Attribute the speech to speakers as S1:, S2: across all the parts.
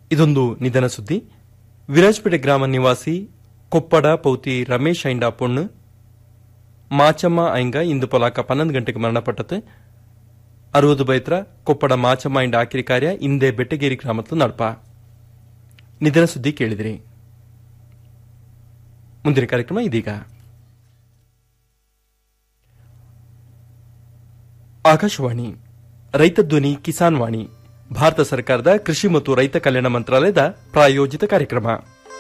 S1: ಇದೊಂದು ನಿಧನ ಸುದ್ದಿ ವಿರಾಜಪೇಟೆ ಗ್ರಾಮ ನಿವಾಸಿ ಕೊಪ್ಪಡ ಪೌತಿ ರಮೇಶ್ ಐಂಡ ಪೊಣ್ಣು ಮಾಚಮ್ಮ ಐಂಗ ಇಂದು ಪೊಲಾಕ ಪನ್ನೊಂದು ಗಂಟೆಗೆ ಮರಣಪಟ್ಟತೆ ಅರುವದು ಬೈತ್ರ ಕೊಪ್ಪಡ ಮಾಚಮ್ಮ ಐಂಡ ಆಕಿರಿ ಕಾರ್ಯ ಇಂದೇ ಬೆಟ್ಟಗೇರಿ ಗ್ರಾಮದ ನಡಪ ನಿಧನ ಸುದ್ದಿ ಕೇಳಿದಿರಿ ಮುಂದಿನ ಕಾರ್ಯಕ್ರಮ ಇದೀಗ ಆಕಾಶವಾಣಿ ರೈತ ಧ್ವನಿ ಕಿಸಾನ್ ವಾಣಿ ಭಾರತ ಸರ್ಕಾರದ ಕೃಷಿ ಮತ್ತು ರೈತ ಕಲ್ಯಾಣ ಮಂತ್ರಾಲಯದ ಪ್ರಾಯೋಜಿತ ಕಾರ್ಯಕ್ರಮ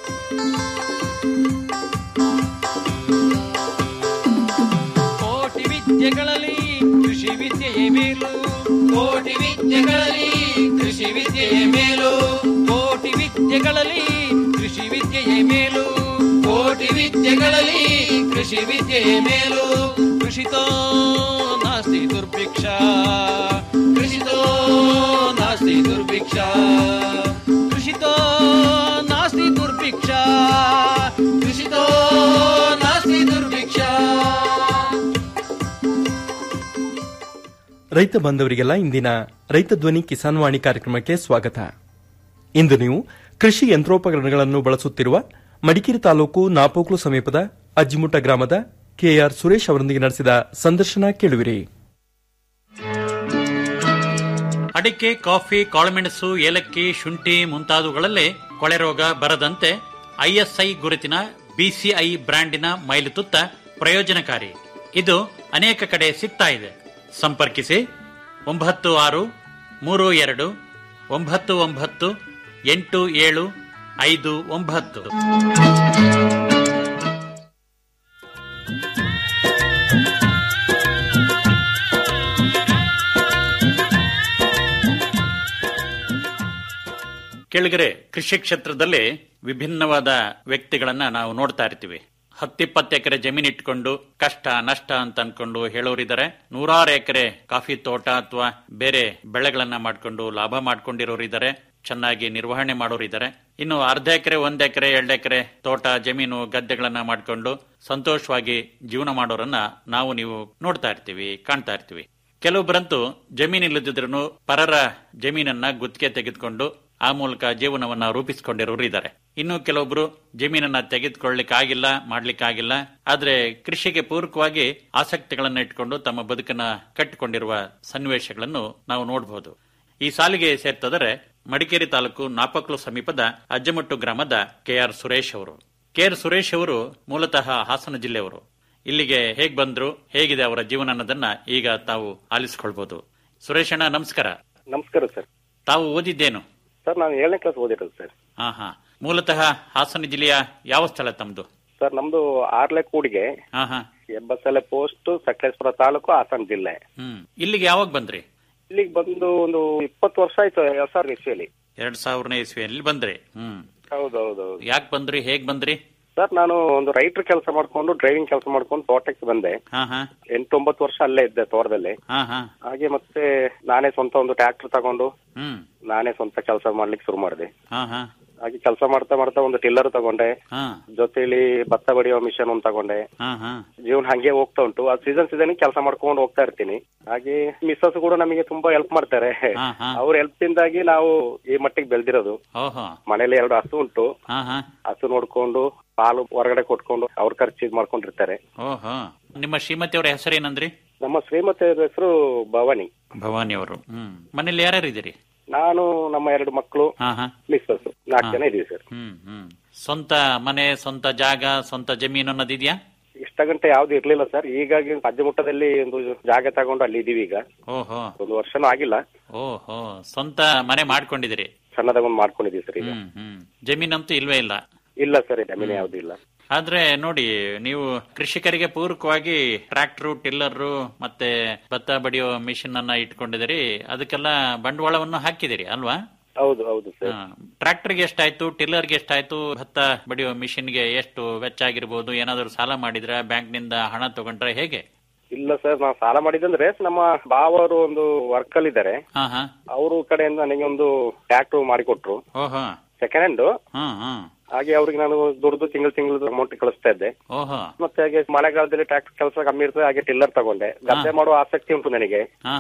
S2: ಕೋಟಿ ವಿದ್ಯೆಗಳಲ್ಲಿ ಕೃಷಿ ವಿದ್ಯೆಯೇ ಮೇಲು ಕೋಟಿ ವಿದ್ಯೆಗಳಲ್ಲಿ ಕೃಷಿ ವಿದ್ಯೆಯೇ ಮೇಲು ಕೋಟಿ ವಿದ್ಯೆಗಳಲ್ಲಿ ಕೃಷಿ ವಿದ್ಯೆಯೇ ಮೇಲು ಕೋಟಿ ವಿದ್ಯೆಗಳಲ್ಲಿ ಕೃಷಿ ವಿದ್ಯೆಯೇ ಮೇಲು ಕೃಷಿತೋ ನಾಸ್ತಿ ದುರ್ಭಿಕ್ಷ ಕೃಷಿತೋ ನಾಸ್ತಿ ದುರ್ಭಿಕ್ಷ ಕೃಷಿತೋ ನಾಸ್ತಿ ದುರ್ಭಿಕ್ಷ ಕೃಷಿತೋ ನಾಸ್ತಿ ದುರ್ಭಿಕ್ಷ
S1: ರೈತ ಬಾಂಧವರಿಗೆಲ್ಲ ಇಂದಿನ ರೈತ ಧ್ವನಿ ಕಿಸಾನ್ ವಾಣಿ ಕಾರ್ಯಕ್ರಮಕ್ಕೆ ಸ್ವಾಗತ ಇಂದು ನೀವು ಕೃಷಿ ಯಂತ್ರೋಪಕರಣಗಳನ್ನು ಬಳಸುತ್ತಿರುವ ಮಡಿಕೇರಿ ತಾಲೂಕು ನಾಪೋಕ್ಲು ಸಮೀಪದ ಅಜ್ಜಿಮುಟ್ಟ ಗ್ರಾಮದ ಕೆಆರ್ ಸುರೇಶ್ ಅವರೊಂದಿಗೆ ನಡೆಸಿದ ಸಂದರ್ಶನ ಕೇಳುವಿರಿ
S3: ಅಡಿಕೆ ಕಾಫಿ ಕಾಳುಮೆಣಸು ಏಲಕ್ಕಿ ಶುಂಠಿ ಮುಂತಾದವುಗಳಲ್ಲೇ ಕೊಳೆ ರೋಗ ಬರದಂತೆ ಐಎಸ್ಐ ಗುರುತಿನ ಬಿಸಿಐ ಬ್ರ್ಯಾಂಡಿನ ಮೈಲುತುತ್ತ ಪ್ರಯೋಜನಕಾರಿ ಇದು ಅನೇಕ ಕಡೆ ಸಿಗ್ತಾ ಇದೆ ಸಂಪರ್ಕಿಸಿ ಒಂಬತ್ತು ಆರು ಮೂರು ಎರಡು ಒಂಬತ್ತು ಒಂಬತ್ತು ಎಂಟು ಏಳು ಐದು ಒಂಬತ್ತು ಕೆಳಗರೆ ಕೃಷಿ ಕ್ಷೇತ್ರದಲ್ಲಿ ವಿಭಿನ್ನವಾದ ವ್ಯಕ್ತಿಗಳನ್ನ ನಾವು ನೋಡ್ತಾ ಇರ್ತೀವಿ ಹತ್ತಿಪ್ಪತ್ತು ಎಕರೆ ಜಮೀನು ಇಟ್ಕೊಂಡು ಕಷ್ಟ ನಷ್ಟ ಅಂತ ಅನ್ಕೊಂಡು ಹೇಳೋರಿದ್ದಾರೆ ನೂರಾರು ಎಕರೆ ಕಾಫಿ ತೋಟ ಅಥವಾ ಬೇರೆ ಬೆಳೆಗಳನ್ನ ಮಾಡ್ಕೊಂಡು ಲಾಭ ಮಾಡ್ಕೊಂಡಿರೋರಿದ್ದಾರೆ ಚೆನ್ನಾಗಿ ನಿರ್ವಹಣೆ ಮಾಡೋರಿದ್ದಾರೆ ಇನ್ನು ಅರ್ಧ ಎಕರೆ ಒಂದ್ ಎಕರೆ ಎರಡು ಎಕರೆ ತೋಟ ಜಮೀನು ಗದ್ದೆಗಳನ್ನ ಮಾಡ್ಕೊಂಡು ಸಂತೋಷವಾಗಿ ಜೀವನ ಮಾಡೋರನ್ನ ನಾವು ನೀವು ನೋಡ್ತಾ ಇರ್ತೀವಿ ಕಾಣ್ತಾ ಇರ್ತೀವಿ ಕೆಲವೊಬ್ಬರಂತೂ ಜಮೀನಿಲ್ಲದಿದ್ರು ಪರರ ಜಮೀನನ್ನ ಗುತ್ತಿಗೆ ತೆಗೆದುಕೊಂಡು ಆ ಮೂಲಕ ಜೀವನವನ್ನ ರೂಪಿಸಿಕೊಂಡಿರೋರು ಇದ್ದಾರೆ ಇನ್ನು ಕೆಲವೊಬ್ರು ಜಮೀನನ್ನ ತೆಗೆದುಕೊಳ್ಳಿಕ್ ಆಗಿಲ್ಲ ಮಾಡ್ಲಿಕ್ಕೆ ಆಗಿಲ್ಲ ಆದ್ರೆ ಕೃಷಿಗೆ ಪೂರಕವಾಗಿ ಆಸಕ್ತಿಗಳನ್ನ ಇಟ್ಕೊಂಡು ತಮ್ಮ ಬದುಕನ್ನ ಕಟ್ಟಿಕೊಂಡಿರುವ ಸನ್ನಿವೇಶಗಳನ್ನು ನಾವು ನೋಡಬಹುದು ಈ ಸಾಲಿಗೆ ಸೇರ್ತದರೆ ಮಡಿಕೇರಿ ತಾಲೂಕು ನಾಪಕ್ಲು ಸಮೀಪದ ಅಜ್ಜಮಟ್ಟು ಗ್ರಾಮದ ಕೆಆರ್ ಸುರೇಶ್ ಅವರು ಕೆಆರ್ ಸುರೇಶ್ ಅವರು ಮೂಲತಃ ಹಾಸನ ಜಿಲ್ಲೆಯವರು ಇಲ್ಲಿಗೆ ಹೇಗ್ ಬಂದ್ರು ಹೇಗಿದೆ ಅವರ ಜೀವನ ಅನ್ನೋದನ್ನ ಈಗ ತಾವು ಆಲಿಸ್ಕೊಳ್ಬಹುದು ಸುರೇಶ್ ಅಣ್ಣ ನಮಸ್ಕಾರ
S4: ನಮಸ್ಕಾರ ಸರ್
S3: ತಾವು ಓದಿದ್ದೇನು
S4: ಸರ್ ನಾನು ಏಳನೇ ಕ್ಲಾಸ್ ಓದಿರೋದು ಸರ್
S3: ಹಾ ಹಾ ಮೂಲತಃ ಹಾಸನ ಜಿಲ್ಲೆಯ ಯಾವ ಸ್ಥಳ ತಮ್ದು
S4: ಸರ್ ನಮ್ದು ಆರ್ಲೆ ಕೂಡಿಗೆ
S3: ಹಾ ಹಾ
S4: ಹೆಬ್ಬಸಲೆ ಪೋಸ್ಟ್ ಸಕಲೇಶ್ಪುರ ತಾಲೂಕು ಹಾಸನ ಜಿಲ್ಲೆ
S3: ಹ್ಮ್ ಇಲ್ಲಿಗೆ ಯಾವಾಗ ಬಂದ್ರಿ
S4: ಇಲ್ಲಿಗೆ ಬಂದು ಒಂದು ಇಪ್ಪತ್ತು ವರ್ಷ ಆಯ್ತು ಎರಡ್ ಸಾವಿರದ ಇಸ್ವಿಯಲ್ಲಿ
S3: ಎರಡ್ ಸಾವಿರನೇ ಇಸ್ವಿಯಲ್ಲಿ ಬಂದ್ರಿ ಹ್ಮ್
S4: ಹೌದು ಹೌದು ಹೌದು
S3: ಯಾಕೆ ಬಂದ್ರಿ ಹೇಗ್ ಬಂದ್ರಿ
S4: ಸರ್ ನಾನು ಒಂದು ರೈಟರ್ ಕೆಲಸ ಮಾಡ್ಕೊಂಡು ಡ್ರೈವಿಂಗ್ ಕೆಲಸ ಮಾಡ್ಕೊಂಡು ತೋಟಕ್ಕೆ ಬಂದೆ
S3: ಹಾ ಹಾ
S4: ಎಂಟೊಂಬತ್ತು ವರ್ಷ ಅಲ್ಲೇ ಇದ್ದೆ ತೋಟದಲ್ಲಿ
S3: ಹಾ ಹಾ
S4: ಹಾಗೆ ಮತ್ತೆ ನಾನೇ ಸ್ವಂತ ಒಂದು ಟ್ರ್ಯಾಕ್ಟರ್ ತಗೊಂಡು
S3: ಹ್ಮ್
S4: ನಾನೇ ಸ್ವಂತ ಕೆಲಸ ಮಾಡ್ಲಿಕ್ಕೆ ಶುರು ಮಾಡಿದೆ
S3: ಹಾ ಹಾ
S4: ಹಾಗೆ ಕೆಲಸ ಮಾಡ್ತಾ ಮಾಡ್ತಾ ಒಂದು ಟಿಲ್ಲರ್ ತಗೊಂಡೆ
S3: ಹಾ
S4: ಜೊತೆಲಿ ಭತ್ತ ಬಡಿಯೋ ಮಿಷನ್ ಒಂದು ತಗೊಂಡೆ
S3: ಹಾ ಹಾ
S4: ಜೀವನ ಹಂಗೆ ಹೋಗ್ತಾ ಉಂಟು ಆ ಸೀಸನ್ ಸೀಸನ್ ಕೆಲಸ ಮಾಡ್ಕೊಂಡು ಹೋಗ್ತಾ ಇರ್ತೀನಿ ಹಾಗೆ ಮಿಸ್ಸಸ್ ಕೂಡ ನಮಗೆ ತುಂಬಾ ಹೆಲ್ಪ್ ಮಾಡ್ತಾರೆ
S3: ಹಾ, ಹಾ.
S4: ಅವ್ರ ಹೆಲ್ಪ್ ಇಂದಾಗಿ ನಾವು ಈ ಮಟ್ಟಿಗೆ ಬೆಳೆದಿರೋದು
S3: ಓಹೋ
S4: ಮನೇಲಿ ಎರಡು ಹಸು ಉಂಟು
S3: ಹಾ ಹಾ
S4: ಹಸು ನೋಡ್ಕೊಂಡು ಹಾಲು ಹೊರಗಡೆ ಕೊಟ್ಕೊಂಡು ಅವ್ರ ಖರ್ಚು ಇದ್ ಮಾಡ್ಕೊಂಡಿರ್ತಾರೆ
S3: ಓಹೋ ನಿಮ್ಮ ಶ್ರೀಮತಿ ಅವರ ಹೆಸರೇನಂದ್ರಿ
S4: ನಮ್ಮ ಶ್ರೀಮತಿ ಹೆಸರು ಭವಾನಿ
S3: ಭವಾನಿ ಅವರು ಹ್ಮ್ ಮನೇಲಿ ಯಾರ್ಯಾರು ಇದ್ದೀರಿ
S4: ನಾನು ನಮ್ಮ ಎರಡು ಮಕ್ಕಳು
S3: ಹಾ ಹಾ
S4: ಮಿಸ್ಸಸ್ ನಾಲ್ಕು ಜನ ಇದೀವಿ ಸರ್
S3: ಹ್ಮ್ ಹ್ಮ್ ಸ್ವಂತ ಮನೆ ಸ್ವಂತ ಜಾಗ ಸ್ವಂತ ಜಮೀನು ಅನ್ನೋದಿದ್ಯಾ
S4: ಇಷ್ಟ ಗಂಟೆ ಯಾವ್ದು ಇರ್ಲಿಲ್ಲ ಸರ್ ಹೀಗಾಗಿ ಅಜ್ಜಮುಟ್ಟದಲ್ಲಿ ಒಂದು ಜಾಗ ತಗೊಂಡು ಅಲ್ಲಿ ಇದೀವಿ ಈಗ
S3: ಓಹೋ
S4: ಒಂದು ವರ್ಷನೂ ಆಗಿಲ್ಲ
S3: ಓಹೋ ಸ್ವಂತ ಮನೆ ಮಾಡ್ಕೊಂಡಿದ್ದೀರಿ
S4: ಸಣ್ಣದಾಗೊಂದು ಮಾಡ್ಕೊಂಡಿದೀವಿ ಸರ್ ಈಗ
S3: ಹ್ಮ್ ಹ್ಮ್ ಜಮೀನಂತೂ ಇಲ್ವೇ ಇಲ್ಲ
S4: ಇಲ್ಲ ಸರ್ ಜಮೀನು ಯಾವ್ದು ಇಲ್ಲ
S3: ಆದ್ರೆ ನೋಡಿ ನೀವು ಕೃಷಿಕರಿಗೆ ಪೂರಕವಾಗಿ ಟ್ರ್ಯಾಕ್ಟರ್ ಟಿಲ್ಲರ್ ಮತ್ತೆ ಭತ್ತ ಬಡಿಯೋ ಮಿಷಿನ್ ಅನ್ನ ಇಟ್ಕೊಂಡಿದ್ದೀರಿ ಅದಕ್ಕೆಲ್ಲ ಬಂಡವಾಳವನ್ನು ಹಾಕಿದಿರಿ ಅಲ್ವಾ
S4: ಹೌದು ಹೌದು ಸರ್
S3: ಟ್ರ್ಯಾಕ್ಟರ್ಗೆ ಎಷ್ಟಾಯ್ತು ಟಿಲ್ಲರ್ಗೆ ಎಷ್ಟಾಯ್ತು ಭತ್ತ ಬಡಿಯೋ ಮಿಷಿನ್ಗೆ ಎಷ್ಟು ವೆಚ್ಚ ಆಗಿರ್ಬೋದು ಏನಾದರೂ ಸಾಲ ಮಾಡಿದ್ರ ಬ್ಯಾಂಕ್ನಿಂದ ಹಣ ತಗೊಂಡ್ರೆ ಹೇಗೆ
S4: ಇಲ್ಲ ಸರ್ ನಾವು ಸಾಲ ಮಾಡಿದಂದ್ರೆ ನಮ್ಮ ಬಾವರು ಒಂದು ವರ್ಕ್ ಅಲ್ಲಿ ಇದ್ದಾರೆ
S3: ಹಾ ಹಾ
S4: ಅವರು ಕಡೆಯಿಂದ ನನಗೆ ಒಂದು ಟ್ರ್ಯಾಕ್ಟರ್ ಮಾಡಿಕೊಟ್ರು
S3: ಓಹೋ
S4: ಸೆಕೆಂಡ್ ಹ್ಯಾಂಡ್
S3: ಹ್ಮ್ ಹ್ಮ್
S4: ಹಾಗೆ ಅವ್ರಿಗೆ ನಾನು ದುಡ್ದು ತಿಂಗಳು ತಿಂಗಳು ಅಮೌಂಟ್ ಕಳಿಸ್ತಾ ಇದ್ದೆ
S3: ಓಹೋ
S4: ಮತ್ತೆ ಹಾಗೆ ಮಳೆಗಾಲದಲ್ಲಿ ಟ್ರ್ಯಾಕ್ಟರ್ ಕೆಲಸ ಕಮ್ಮಿ ಇರ್ತದೆ ಹಾಗೆ ಟಿಲ್ಲರ್ ತಗೊಂಡೆ ಗದ್ದೆ ಮಾಡುವ ಆಸಕ್ತಿ ಉಂಟು ನನಗೆ
S3: ಹಾ ಹಾ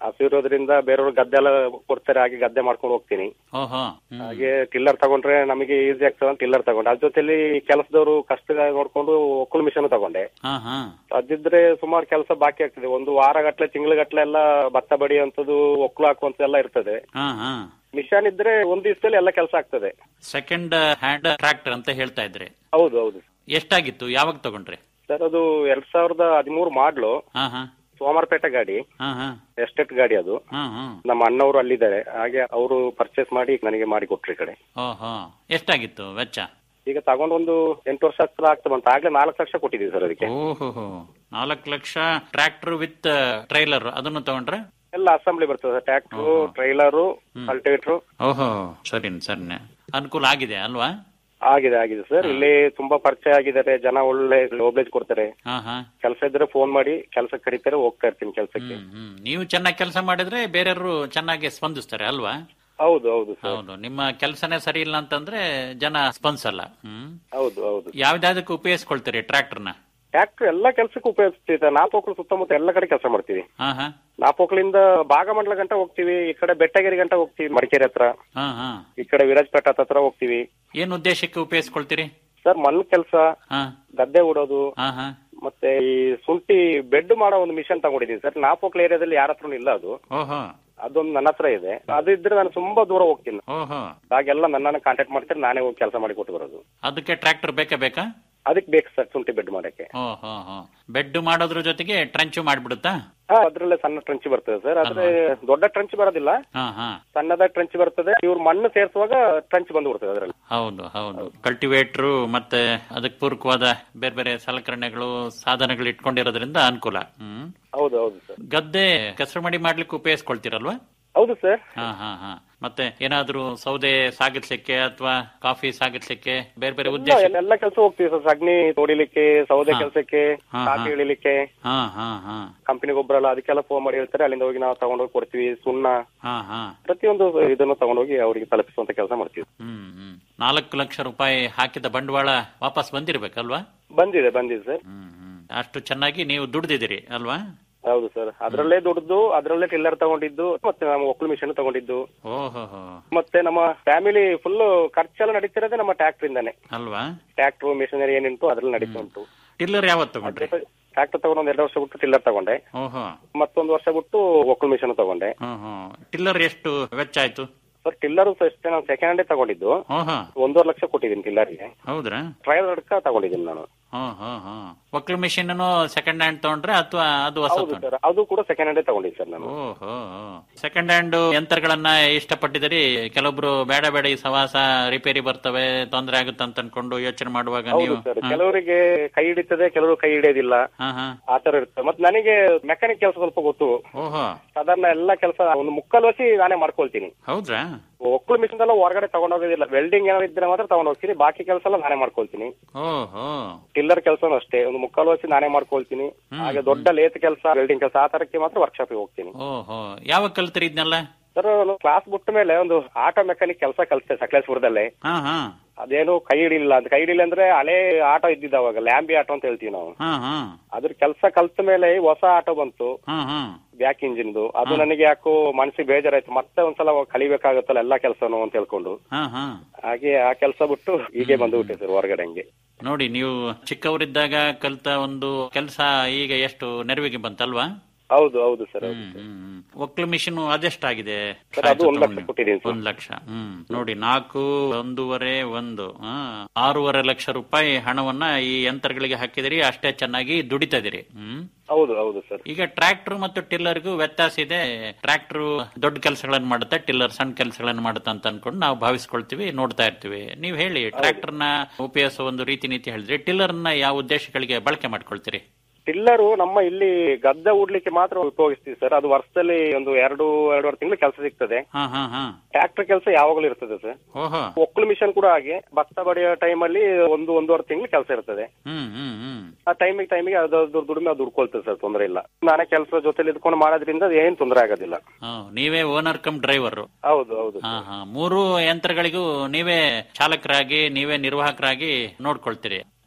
S4: ಹಸು ಇರೋದ್ರಿಂದ ಬೇರೆಯವ್ರು ಗದ್ದೆ ಎಲ್ಲ ಕೊಡ್ತಾರೆ ಹಾಗೆ ಗದ್ದೆ ಮಾಡ್ಕೊಂಡು ಹೋಗ್ತೀನಿ
S3: ಓಹೋ ಹ್ಮ್.
S4: ಹಾಗೆ ಟಿಲ್ಲರ್ ತಗೊಂಡ್ರೆ ನಮಗೆ ಈಸಿ ಆಗ್ತದೆ ಅಂತ ಟಿಲ್ಲರ್ ತಗೊಂಡೆ ಅದ್ರ ಜೊತೆಲಿ ಕೆಲಸದವರು ಕಷ್ಟ ನೋಡ್ಕೊಂಡು ಒಕ್ಕಲು ಮಿಷನ್ ತಗೊಂಡೆ
S3: ಹಾ ಹಾ
S4: ಅದಿದ್ರೆ ಸುಮಾರು ಕೆಲಸ ಬಾಕಿ ಆಗ್ತದೆ ಒಂದು ವಾರ ಗಟ್ಲೆ ತಿಂಗಳ ಗಟ್ಲೆ ಎಲ್ಲ ಭತ್ತ ಬಡಿಯುವಂಥದ್ದು ಒಕ್ಕಲು ಹಾಕುವಂಥದ್ದೆಲ್ಲ ಇರ್ತದೆ
S3: ಹಾ ಹಾ
S4: ಮಿಷನ್ ಇದ್ರೆ ಒಂದ್ ದಿವಸದಲ್ಲಿ ಎಲ್ಲ ಕೆಲಸ ಆಗ್ತದೆ
S3: ಸೆಕೆಂಡ್ ಹ್ಯಾಂಡ್ ಟ್ರ್ಯಾಕ್ಟರ್ ಅಂತ ಹೇಳ್ತಾ ಇದ್ರಿ
S4: ಹೌದು ಹೌದು
S3: ಎಷ್ಟಾಗಿತ್ತು ಯಾವಾಗ ತಗೊಂಡ್ರಿ
S4: ಸರ್ ಅದು ಎರಡ್ ಸಾವಿರದ ಹದಿಮೂರು ಮಾಡ್ಲು
S3: ಹಾ ಹಾ
S4: ಸೋಮವಾರಪೇಟೆ ಗಾಡಿ
S3: ಹಾ ಹಾ
S4: ಎಸ್ಟೇಟ್ ಗಾಡಿ ಅದು
S3: ಹಾ ಹಾ
S4: ನಮ್ಮ ಅಣ್ಣವರು ಅಲ್ಲಿದ್ದಾರೆ ಹಾಗೆ ಅವರು ಪರ್ಚೇಸ್ ಮಾಡಿ ನನಗೆ ಮಾಡಿ ಕೊಟ್ರು ಈ ಕಡೆ
S3: ಓಹೋ ಎಷ್ಟಾಗಿತ್ತು ವೆಚ್ಚ
S4: ಈಗ ತಗೊಂಡು ಒಂದು ಎಂಟು ವರ್ಷ ಆಗ್ತದೆ ಆಗ್ತದೆ ಬಂತ ಆಗ್ಲೇ ನಾಲ್ಕು ಲಕ್ಷ ಕೊಟ್ಟಿದ್ದೀವಿ ಸರ್ ಅದಕ್ಕೆ
S3: ಓಹೋ ನಾಲ್ಕು ಲಕ್ಷ ಟ್ರ್ಯಾಕ್ಟರ್ ವಿತ್ ಟ್ರೈಲರ್ ಅದನ್ನು ತಗೊಂಡ್ರೆ
S4: ಎಲ್ಲ ಅಸೆಂಬ್ಲಿ ಬರ್ತದೆ ಟ್ರ್ಯಾಕ್ಟರ್ ಟ್ರೈಲರು ಕಲ್ಟಿವೇಟರ್
S3: ಓಹೋ ಸರಿ ಸರಿ ಅನುಕೂಲ ಆಗಿದೆ ಅಲ್ವಾ
S4: ಆಗಿದೆ ಆಗಿದೆ ಸರ್ ಇಲ್ಲಿ ತುಂಬಾ ಪರಿಚಯ ಆಗಿದ್ದಾರೆ ಜನ ಒಳ್ಳೆ ಓಬ್ಲೇಜ್ ಕೊಡ್ತಾರೆ
S3: ಹಾ ಹಾ
S4: ಕೆಲಸ ಇದ್ರೆ ಫೋನ್ ಮಾಡಿ ಕೆಲಸಕ್ಕೆ ಕರೀತಾರೆ ಹೋಗ್ತಾ ಇರ್ತೀನಿ ಕೆಲಸಕ್ಕೆ
S3: ಹ್ಮ್ ಹ್ಮ್ ನೀವು ಚೆನ್ನಾಗಿ ಕೆಲಸ ಮಾಡಿದ್ರೆ ಬೇರೆಯವರು ಚೆನ್ನಾಗಿ ಸ್ಪಂದಿಸ್ತಾರೆ ಅಲ್ವಾ
S4: ಹೌದು ಹೌದು ಸರ್
S3: ಹೌದು ನಿಮ್ಮ ಕೆಲಸನೇ ಸರಿ ಇಲ್ಲ ಅಂತಂದ್ರೆ ಜನ ಸ್ಪಂದಿಸಲ್ಲ ಹ್ಮ್
S4: ಹೌದು ಹೌದು
S3: ಯಾವ್ದಾದಕ್ಕೆ ಉಪಯೋಗಿಸ್ಕೊಳ್ತೀರಿ ಟ್ರ್ಯಾಕ್ಟರ್ನ
S4: ಟ್ರ್ಯಾಕ್ಟರ್ ಎಲ್ಲ ಕೆಲಸಕ್ಕೂ ಉಪಯೋಗಿಸ್ತೀವಿ ನಾಪೋಕ್ಳು ಸುತ್ತಮುತ್ತ ಎಲ್ಲ ಕಡೆ ಕೆಲಸ ಮಾಡ್ತೀವಿ
S3: ಹಾ ಹಾ
S4: ನಾಪೋಕ್ಳಿಂದ ಭಾಗಮಂಡಲ ಗಂಟ ಹೋಗ್ತೀವಿ ಈ ಕಡೆ ಬೆಟ್ಟಗೆರೆ ಗಂಟ ಹೋಗ್ತೀವಿ ಮಡಿಕೇರಿ ಹತ್ರ
S3: ಹಾ ಹಾ
S4: ಈ ಕಡೆ ವಿರಾಜಪೇಟ ಹತ್ರ ಹೋಗ್ತೀವಿ
S3: ಏನ್ ಉದ್ದೇಶಕ್ಕೆ ಉಪಯೋಗಿಸ್ಕೊಳ್ತೀರಿ
S4: ಸರ್ ಮಣ್ಣು ಕೆಲಸ
S3: ಹಾ
S4: ಗದ್ದೆ ಉಡೋದು
S3: ಹಾ ಹಾ
S4: ಮತ್ತೆ ಈ ಶುಂಠಿ ಬೆಡ್ ಮಾಡೋ ಒಂದು ಮಿಷನ್ ತಗೊಂಡಿದ್ದೀನಿ ಸರ್ ನಾಪೋಕ್ಲ ಏರಿಯಾದಲ್ಲಿ ಯಾರ ಹತ್ರನೂ ಇಲ್ಲ ಅದು
S3: ಓಹೋ
S4: ಅದೊಂದು ನನ್ನ ಹತ್ರ ಇದೆ ಅದು ಇದ್ರೆ ನಾನು ತುಂಬಾ ದೂರ ಹೋಗ್ತೀನಿ
S3: ಓಹೋ
S4: ಹಾಗೆಲ್ಲ ನನ್ನನ್ನು ಕಾಂಟ್ಯಾಕ್ಟ್ ಮಾಡ್ತಾರೆ ನಾನೇ ಹೋಗಿ ಕೆಲಸ ಮಾಡಿ ಕೊಟ್ಟು ಬರೋದು
S3: ಅದಕ್ಕೆ ಟ್ರ್ಯಾಕ್ಟರ್ ಬೇಕೇ ಬೇಕಾ
S4: ಅದಕ್ಕೆ ಬೇಕು ಸರ್ ಶುಂಠಿ ಬೆಡ್ ಮಾಡಕ್ಕೆ
S3: ಓಹೋ ಹೋ ಬೆಡ್ ಮಾಡೋದ್ರ ಜೊತೆಗೆ ಟ್ರಂಚು ಮಾಡ್ಬಿಡುತ್ತಾ
S4: ಹಾ ಅದ್ರಲ್ಲೇ ಸಣ್ಣ ಟ್ರಂಚ್ ಬರ್ತದೆ ಸರ್ ಆದ್ರೆ ದೊಡ್ಡ ಟ್ರಂಚ್ ಬರೋದಿಲ್ಲ
S3: ಹಾ ಹಾ
S4: ಸಣ್ಣದ ಟ್ರಂಚ್ ಬರ್ತದೆ ಇವ್ರು ಮಣ್ಣು ಸೇರಿಸುವಾಗ ಟ್ರಂಚ್ ಬಂದು ಬಿಡ್ತದೆ ಅದರಲ್ಲಿ
S3: ಹೌದು ಹೌದು ಕಲ್ಟಿವೇಟ್ರು ಮತ್ತೆ ಅದಕ್ಕೆ ಪೂರಕವಾದ ಬೇರೆ ಬೇರೆ ಸಲಕರಣೆಗಳು ಸಾಧನಗಳು ಇಟ್ಕೊಂಡಿರೋದ್ರಿಂದ ಅನುಕೂಲ ಹ್ಮ್
S4: ಹೌದು ಹೌದು ಸರ್
S3: ಗದ್ದೆ ಕೆಸರು ಮಡಿ ಮಾಡ್ಲಿಕ್ಕೆ ಉಪಯೋಗಿಸ್ಕೊಳ್ತೀರಲ್ವಾ
S4: ಹೌದು ಸರ್
S3: ಹಾ ಹಾ ಹಾ ಮತ್ತೆ ಏನಾದ್ರೂ ಸೌದೆ ಸಾಗಿಸ್ಲಿಕ್ಕೆ ಅಥವಾ ಕಾಫಿ ಸಾಗಿಸ್ಲಿಕ್ಕೆ ಬೇರೆ ಬೇರೆ ಉದ್ದೇಶ
S4: ಎಲ್ಲ- ಎಲ್ಲ ಕೆಲಸ ಹೋಗ್ತೀವಿ ಸರ್ ಸಗಣಿ ತೋಡಿಲಿಕ್ಕೆ ಸೌದೆ ಕೆಲಸಕ್ಕೆ
S3: ಹಾ,
S4: ಕಾಫಿ
S3: ಹಾ.
S4: ಇಳಿಲಿಕ್ಕೆ
S3: ಹಾ ಹಾ ಹಾ
S4: ಕಂಪನಿ ಗೊಬ್ಬರ ಎಲ್ಲ ಅದಕ್ಕೆಲ್ಲ ಫೋನ್ ಮಾಡಿ ಹೇಳ್ತಾರೆ ಅಲ್ಲಿಂದ ಹೋಗಿ ನಾವು ತಗೊಂಡೋಗಿ ಕೊಡ್ತೀವಿ ಸುಣ್ಣ
S3: ಹಾ ಹಾ
S4: ಪ್ರತಿಯೊಂದು ಇದನ್ನು ತಗೊಂಡೋಗಿ ಅವರಿಗೆ ತಲುಪಿಸುವಂತ ಕೆಲಸ ಮಾಡ್ತೀವಿ
S3: ಹ್ಮ್ ಹ್ಮ್ ನಾಲ್ಕು ಲಕ್ಷ ರೂಪಾಯಿ ಹಾಕಿದ ಬಂಡವಾಳ ವಾಪಸ್ ಬಂದಿರ್ಬೇಕಲ್ವಾ
S4: ಬಂದಿದೆ ಬಂದಿದೆ ಸರ್
S3: ಹ್ಮ್ ಹ್ಮ್ ಅಷ್ಟು ಚೆನ್ನಾಗಿ ನೀವು ದುಡ್ದಿದ್ದೀರಿ ಅಲ್ವಾ
S4: ಹೌದು ಸರ್ ಅದರಲ್ಲೇ ದುಡ್ದು ಅದರಲ್ಲೇ ಟಿಲ್ಲರ್ ತಗೊಂಡಿದ್ದು ಮತ್ತೆ ನಮ್ಮ ಒಕ್ಕಲು ಮಿಷನ್ ತಗೊಂಡಿದ್ದು
S3: ಓಹೋ
S4: ಮತ್ತೆ ನಮ್ಮ ಫ್ಯಾಮಿಲಿ ಫುಲ್ ಖರ್ಚೆಲ್ಲ ನಡೀತಿರೋದೇ ನಮ್ಮ ಟ್ರ್ಯಾಕ್ಟರ್ ಇಂದಾನೆ
S3: ಅಲ್ವಾ
S4: ಟ್ರ್ಯಾಕ್ಟರ್ ಮಿಷನರಿ ಏನುಂಟು ಅದ್ರಲ್ಲಿ ನಡೀತಾ ಉಂಟು
S3: ಟಿಲ್ಲರ್ ಯಾವತ್ತು ತಗೊಂಡ್ರಿ
S4: ಟ್ರ್ಯಾಕ್ಟರ್ ತಗೊಂಡು ಒಂದ್ ಎರಡು ವರ್ಷ ಬಿಟ್ಟು ಟಿಲ್ಲರ್ ತಗೊಂಡೆ
S3: ಓಹೋ
S4: ಮತ್ತೊಂದು ವರ್ಷ ಬಿಟ್ಟು ಒಕ್ಕಲು ಮಿಷನ್ ತಗೊಂಡೆ
S3: ಹ್ಮ್ ಹ್ಮ್ ಟಿಲ್ಲರ್ ಎಷ್ಟು ವೆಚ್ಚ ಆಯ್ತು
S4: ಸರ್ ಟಿಲ್ಲರ್ ಅಷ್ಟೇ ನಾನು ಸೆಕೆಂಡ್ ಹ್ಯಾಂಡೇ ತಗೊಂಡಿದ್ದು
S3: ಓಹೋ
S4: ಒಂದೂವರೆ ಲಕ್ಷ ಕೊಟ್ಟಿದ್ದೀನಿ ಟಿಲ್ಲರ್ಗೆ
S3: ಹೌದ್ರಾ
S4: ಟ್ರಯಲ್ ಅಡ್ಕ ತಗೊಂಡಿದ್ದೀನಿ ನಾನು
S3: ಹ್ಮ್ ಹ್ಮ್ ಹ್ಮ್ ಒಕ್ಲು ಮಿಷಿನ್ ಸೆಕೆಂಡ್ ಹ್ಯಾಂಡ್ ತಗೊಂಡ್ರೆ ಅಥವಾ ಅದು ಹೊಸ
S4: ಹೌದು ಸರ್ ಅದು ಕೂಡ ಸೆಕೆಂಡ್ ಹ್ಯಾಂಡೇ ತಗೊಂಡಿದ್ದೀನಿ ಸರ್ ನಾನು
S3: ಓಹೋ ಸೆಕೆಂಡ್ ಹ್ಯಾಂಡ್ ಯಂತ್ರಗಳನ್ನ ಇಷ್ಟಪಟ್ಟಿದ್ದೀರಿ ಕೆಲವೊಬ್ರು ಬೇಡ ಬೇಡ ಈ ಸವಾಸ ರಿಪೇರಿ ಬರ್ತವೆ ತೊಂದರೆ ಆಗುತ್ತೆ ಅಂತ ಅನ್ಕೊಂಡು ಯೋಚನೆ ಮಾಡುವಾಗ
S4: ಹೌದು
S3: ನೀವು
S4: ಸರ್ ಕೆಲವರಿಗೆ ಕೈ ಹಿಡಿತದೆ ಕೆಲವರು ಕೈ ಹಿಡಿಯೋದಿಲ್ಲ
S3: ಹಾ ಹಾ
S4: ಆ ತರ ಇರ್ತದೆ ಮತ್ತೆ ನನಗೆ ಮೆಕ್ಯಾನಿಕ್ ಕೆಲಸ ಸ್ವಲ್ಪ ಗೊತ್ತು
S3: ಓಹೋ
S4: ಸಾಧಾರಣ ಎಲ್ಲ ಕೆಲಸ ಒಂದು ಮುಕ್ಕಲ್ ವಸಿ ನಾನೇ ಮಾಡ್ಕೊಳ್ತೀನಿ
S3: ಹೌದ್ರಾ
S4: ಒಕ್ಕಲು ಮಿಷನ್ ಎಲ್ಲ ಹೊರಗಡೆ ತಗೊಂಡೋಗೋದಿಲ್ಲ ವೆಲ್ಡಿಂಗ್ ಏನಾದ್ರು ಇದ್ರೆ ಮಾತ್ರ ತಗೊಂಡ್ ಹೋಗ್ತೀನಿ ಬಾಕಿ ಕೆಲಸ ಎಲ್ಲ ನಾನೇ ಮಾಡ್ಕೊಳ್ತೀನಿ
S3: ಓಹೋ
S4: ಟಿಲ್ಲರ್ ಕೆಲಸನೂ ಅಷ್ಟೇ ಒಂದು ಮುಕ್ಕಾಲು ವರ್ಷ ನಾನೇ ಮಾಡ್ಕೊಳ್ತೀನಿ ಹಾಗೆ ದೊಡ್ಡ ಲೇತ್ ಕೆಲಸ ವೆಲ್ಡಿಂಗ್ ಕೆಲಸ ಆ ತರಕ್ಕೆ ಮಾತ್ರ ವರ್ಕ್ಶಾಪ್ ಹೋಗ್ತೀನಿ
S3: ಓಹೋ ಯಾವಾಗ ಕಲ್ತ್ರಿ ಇದನ್ನೆಲ್ಲ
S4: ಸರ್ ಕ್ಲಾಸ್ ಬಿಟ್ಟ ಮೇಲೆ ಒಂದು ಆಟೋ ಮೆಕ್ಯಾನಿಕ್ ಕೆಲಸ ಕಲಿಸ್ತೆ ಸಕಲೇಶ್ಪುರದಲ್ಲೇ
S3: ಹಾ ಹಾ
S4: ಅದೇನು ಕೈ ಹಿಡಿಲಿಲ್ಲ ಅಂತ ಕೈ ಹಿಡಿಲಿಲ್ಲ ಅಂದ್ರೆ ಹಳೆ ಆಟೋ ಇದ್ದಿದ್ದು ಅವಾಗ ಲ್ಯಾಂಬಿ ಆಟೋ ಅಂತ ಹೇಳ್ತೀವಿ ನಾವು
S3: ಹಾ ಹಾ
S4: ಅದ್ರ ಕೆಲಸ ಕಲ್ತ ಮೇಲೆ ಹೊಸ ಆಟೋ ಬಂತು
S3: ಹಾ ಹಾ
S4: ಬ್ಯಾಕ್ ಇಂಜಿನ್ದು ಅದು ನನಗೆ ಯಾಕೋ ಮನಸ್ಸಿಗೆ ಬೇಜಾರಾಯ್ತು ಮತ್ತೆ ಒಂದ್ಸಲ ಕಲಿಬೇಕಾಗತ್ತಲ್ಲ ಎಲ್ಲಾ ಕೆಲಸನು ಅಂತ ಹೇಳ್ಕೊಂಡು
S3: ಹಾ ಹಾ
S4: ಹಾಗೆ ಆ ಕೆಲಸ ಬಿಟ್ಟು ಹೀಗೆ ಬಂದು ಸರ್ ಹೊರಗಡೆ ಹಂಗೆ
S3: ನೋಡಿ ನೀವು ಚಿಕ್ಕವರಿದ್ದಾಗ ಕಲ್ತ ಒಂದು ಕೆಲಸ ಈಗ ಎಷ್ಟು ನೆರವಿಗೆ ಬಂತಲ್ವಾ
S4: ಹೌದು ಹೌದು ಸರ್
S3: ಹ್ಮ್ ಹ್ಮ್ ಹ್ಮ್. ಒಕ್ಲು ಮಿಷಿನ್ ಅದೆಷ್ಟಾಗಿದೆ
S4: ಸರ್, ಅದು ಒಂದ್ ಲಕ್ಷ ಕೊಟ್ಟಿದ್ದೀನಿ ಸರ್.
S3: ಒಂದ್ ಲಕ್ಷ ಹ್ಮ್ ನೋಡಿ ನಾಲ್ಕು ಒಂದೂವರೆ ಒಂದು ಆ, ಆರೂವರೆ ಲಕ್ಷ ರೂಪಾಯಿ ಹಣವನ್ನ ಈ ಯಂತ್ರಗಳಿಗೆ ಹಾಕಿದಿರಿ ಅಷ್ಟೇ ಚೆನ್ನಾಗಿ ದುಡಿತಾ ಇದೀರಿ ಹ್ಮ್
S4: ಹೌದು ಹೌದು ಸರ್
S3: ಈಗ ಟ್ರ್ಯಾಕ್ಟರ್ ಮತ್ತು ಟಿಲ್ಲರ್ಗೂ ವ್ಯತ್ಯಾಸ ಇದೆ ಟ್ರ್ಯಾಕ್ಟರ್ ದೊಡ್ಡ ಕೆಲಸಗಳನ್ನು ಮಾಡುತ್ತೆ ಟಿಲ್ಲರ್ ಸಣ್ಣ ಕೆಲಸಗಳನ್ನು ಮಾಡುತ್ತೆ ಅಂತ ಅನ್ಕೊಂಡು ನಾವು ಭಾವಿಸ್ಕೊಳ್ತೀವಿ ನೋಡ್ತಾ ಇರ್ತೀವಿ ನೀವು ಹೇಳಿ ಟ್ರ್ಯಾಕ್ಟರ್ ನ ಉಪಯೋಗಿಸೋ ಒಂದು ರೀತಿ ನೀತಿ ಹೇಳಿದ್ರಿ ಟಿಲ್ಲರ್ ನ ಯಾವ ಉದ್ದೇಶಗಳಿಗೆ ಬಳಕೆ ಮಾಡ್ಕೊಳ್ತೀರಿ
S4: ಟಿಲ್ಲರು ನಮ್ಮ ಇಲ್ಲಿ ಗದ್ದೆ ಉಡ್ಲಿಕ್ಕೆ ಮಾತ್ರ ಉಪಯೋಗಿಸ್ತೀವಿ ಸರ್ ಅದು ವರ್ಷದಲ್ಲಿ ಒಂದು ಎರಡು ಎರಡೂವರೆ ತಿಂಗಳು ಕೆಲಸ ಸಿಗ್ತದೆ
S3: ಹಾ ಹಾ ಹಾ
S4: ಟ್ರ್ಯಾಕ್ಟರ್ ಕೆಲಸ ಯಾವಾಗಲೂ ಇರ್ತದೆ ಸರ್
S3: ಓಹೋ
S4: ಒಕ್ಕಲು ಮಿಷನ್ ಕೂಡ ಹಾಗೆ ಭತ್ತ ಬಡಿಯೋ ಟೈಮಲ್ಲಿ ಒಂದು ಒಂದೂವರೆ ತಿಂಗಳು ಕೆಲಸ ಇರ್ತದೆ
S3: ಹ್ಮ್ ಹ್ಮ್ ಹ್ಮ್
S4: ಆ ಟೈಮಿಗೆ ಟೈಮಿಗೆ ಅದ್ರ ದುಡಿಮೆ ಅದು ದುಡ್ಕೊಳ್ತದೆ ಸರ್ ತೊಂದರೆ ಇಲ್ಲ ನಾನೇ ಕೆಲಸ ಜೊತೆಲಿ ಇದ್ಕೊಂಡು ಮಾಡೋದ್ರಿಂದ ಏನ್ ತೊಂದರೆ ಆಗೋದಿಲ್ಲ
S3: ಹಾ, ನೀವೇ ಓನರ್ ಕಮ್ ಡ್ರೈವರ್
S4: ಹೌದು ಹೌದು
S3: ಹಾ ಹಾ ಮೂರು ಯಂತ್ರಗಳಿಗೂ ನೀವೇ ಚಾಲಕರಾಗಿ ನೀವೇ ನಿರ್ವಾಹಕರಾಗಿ ನೋಡ್ಕೊಳ್ತೀರಿ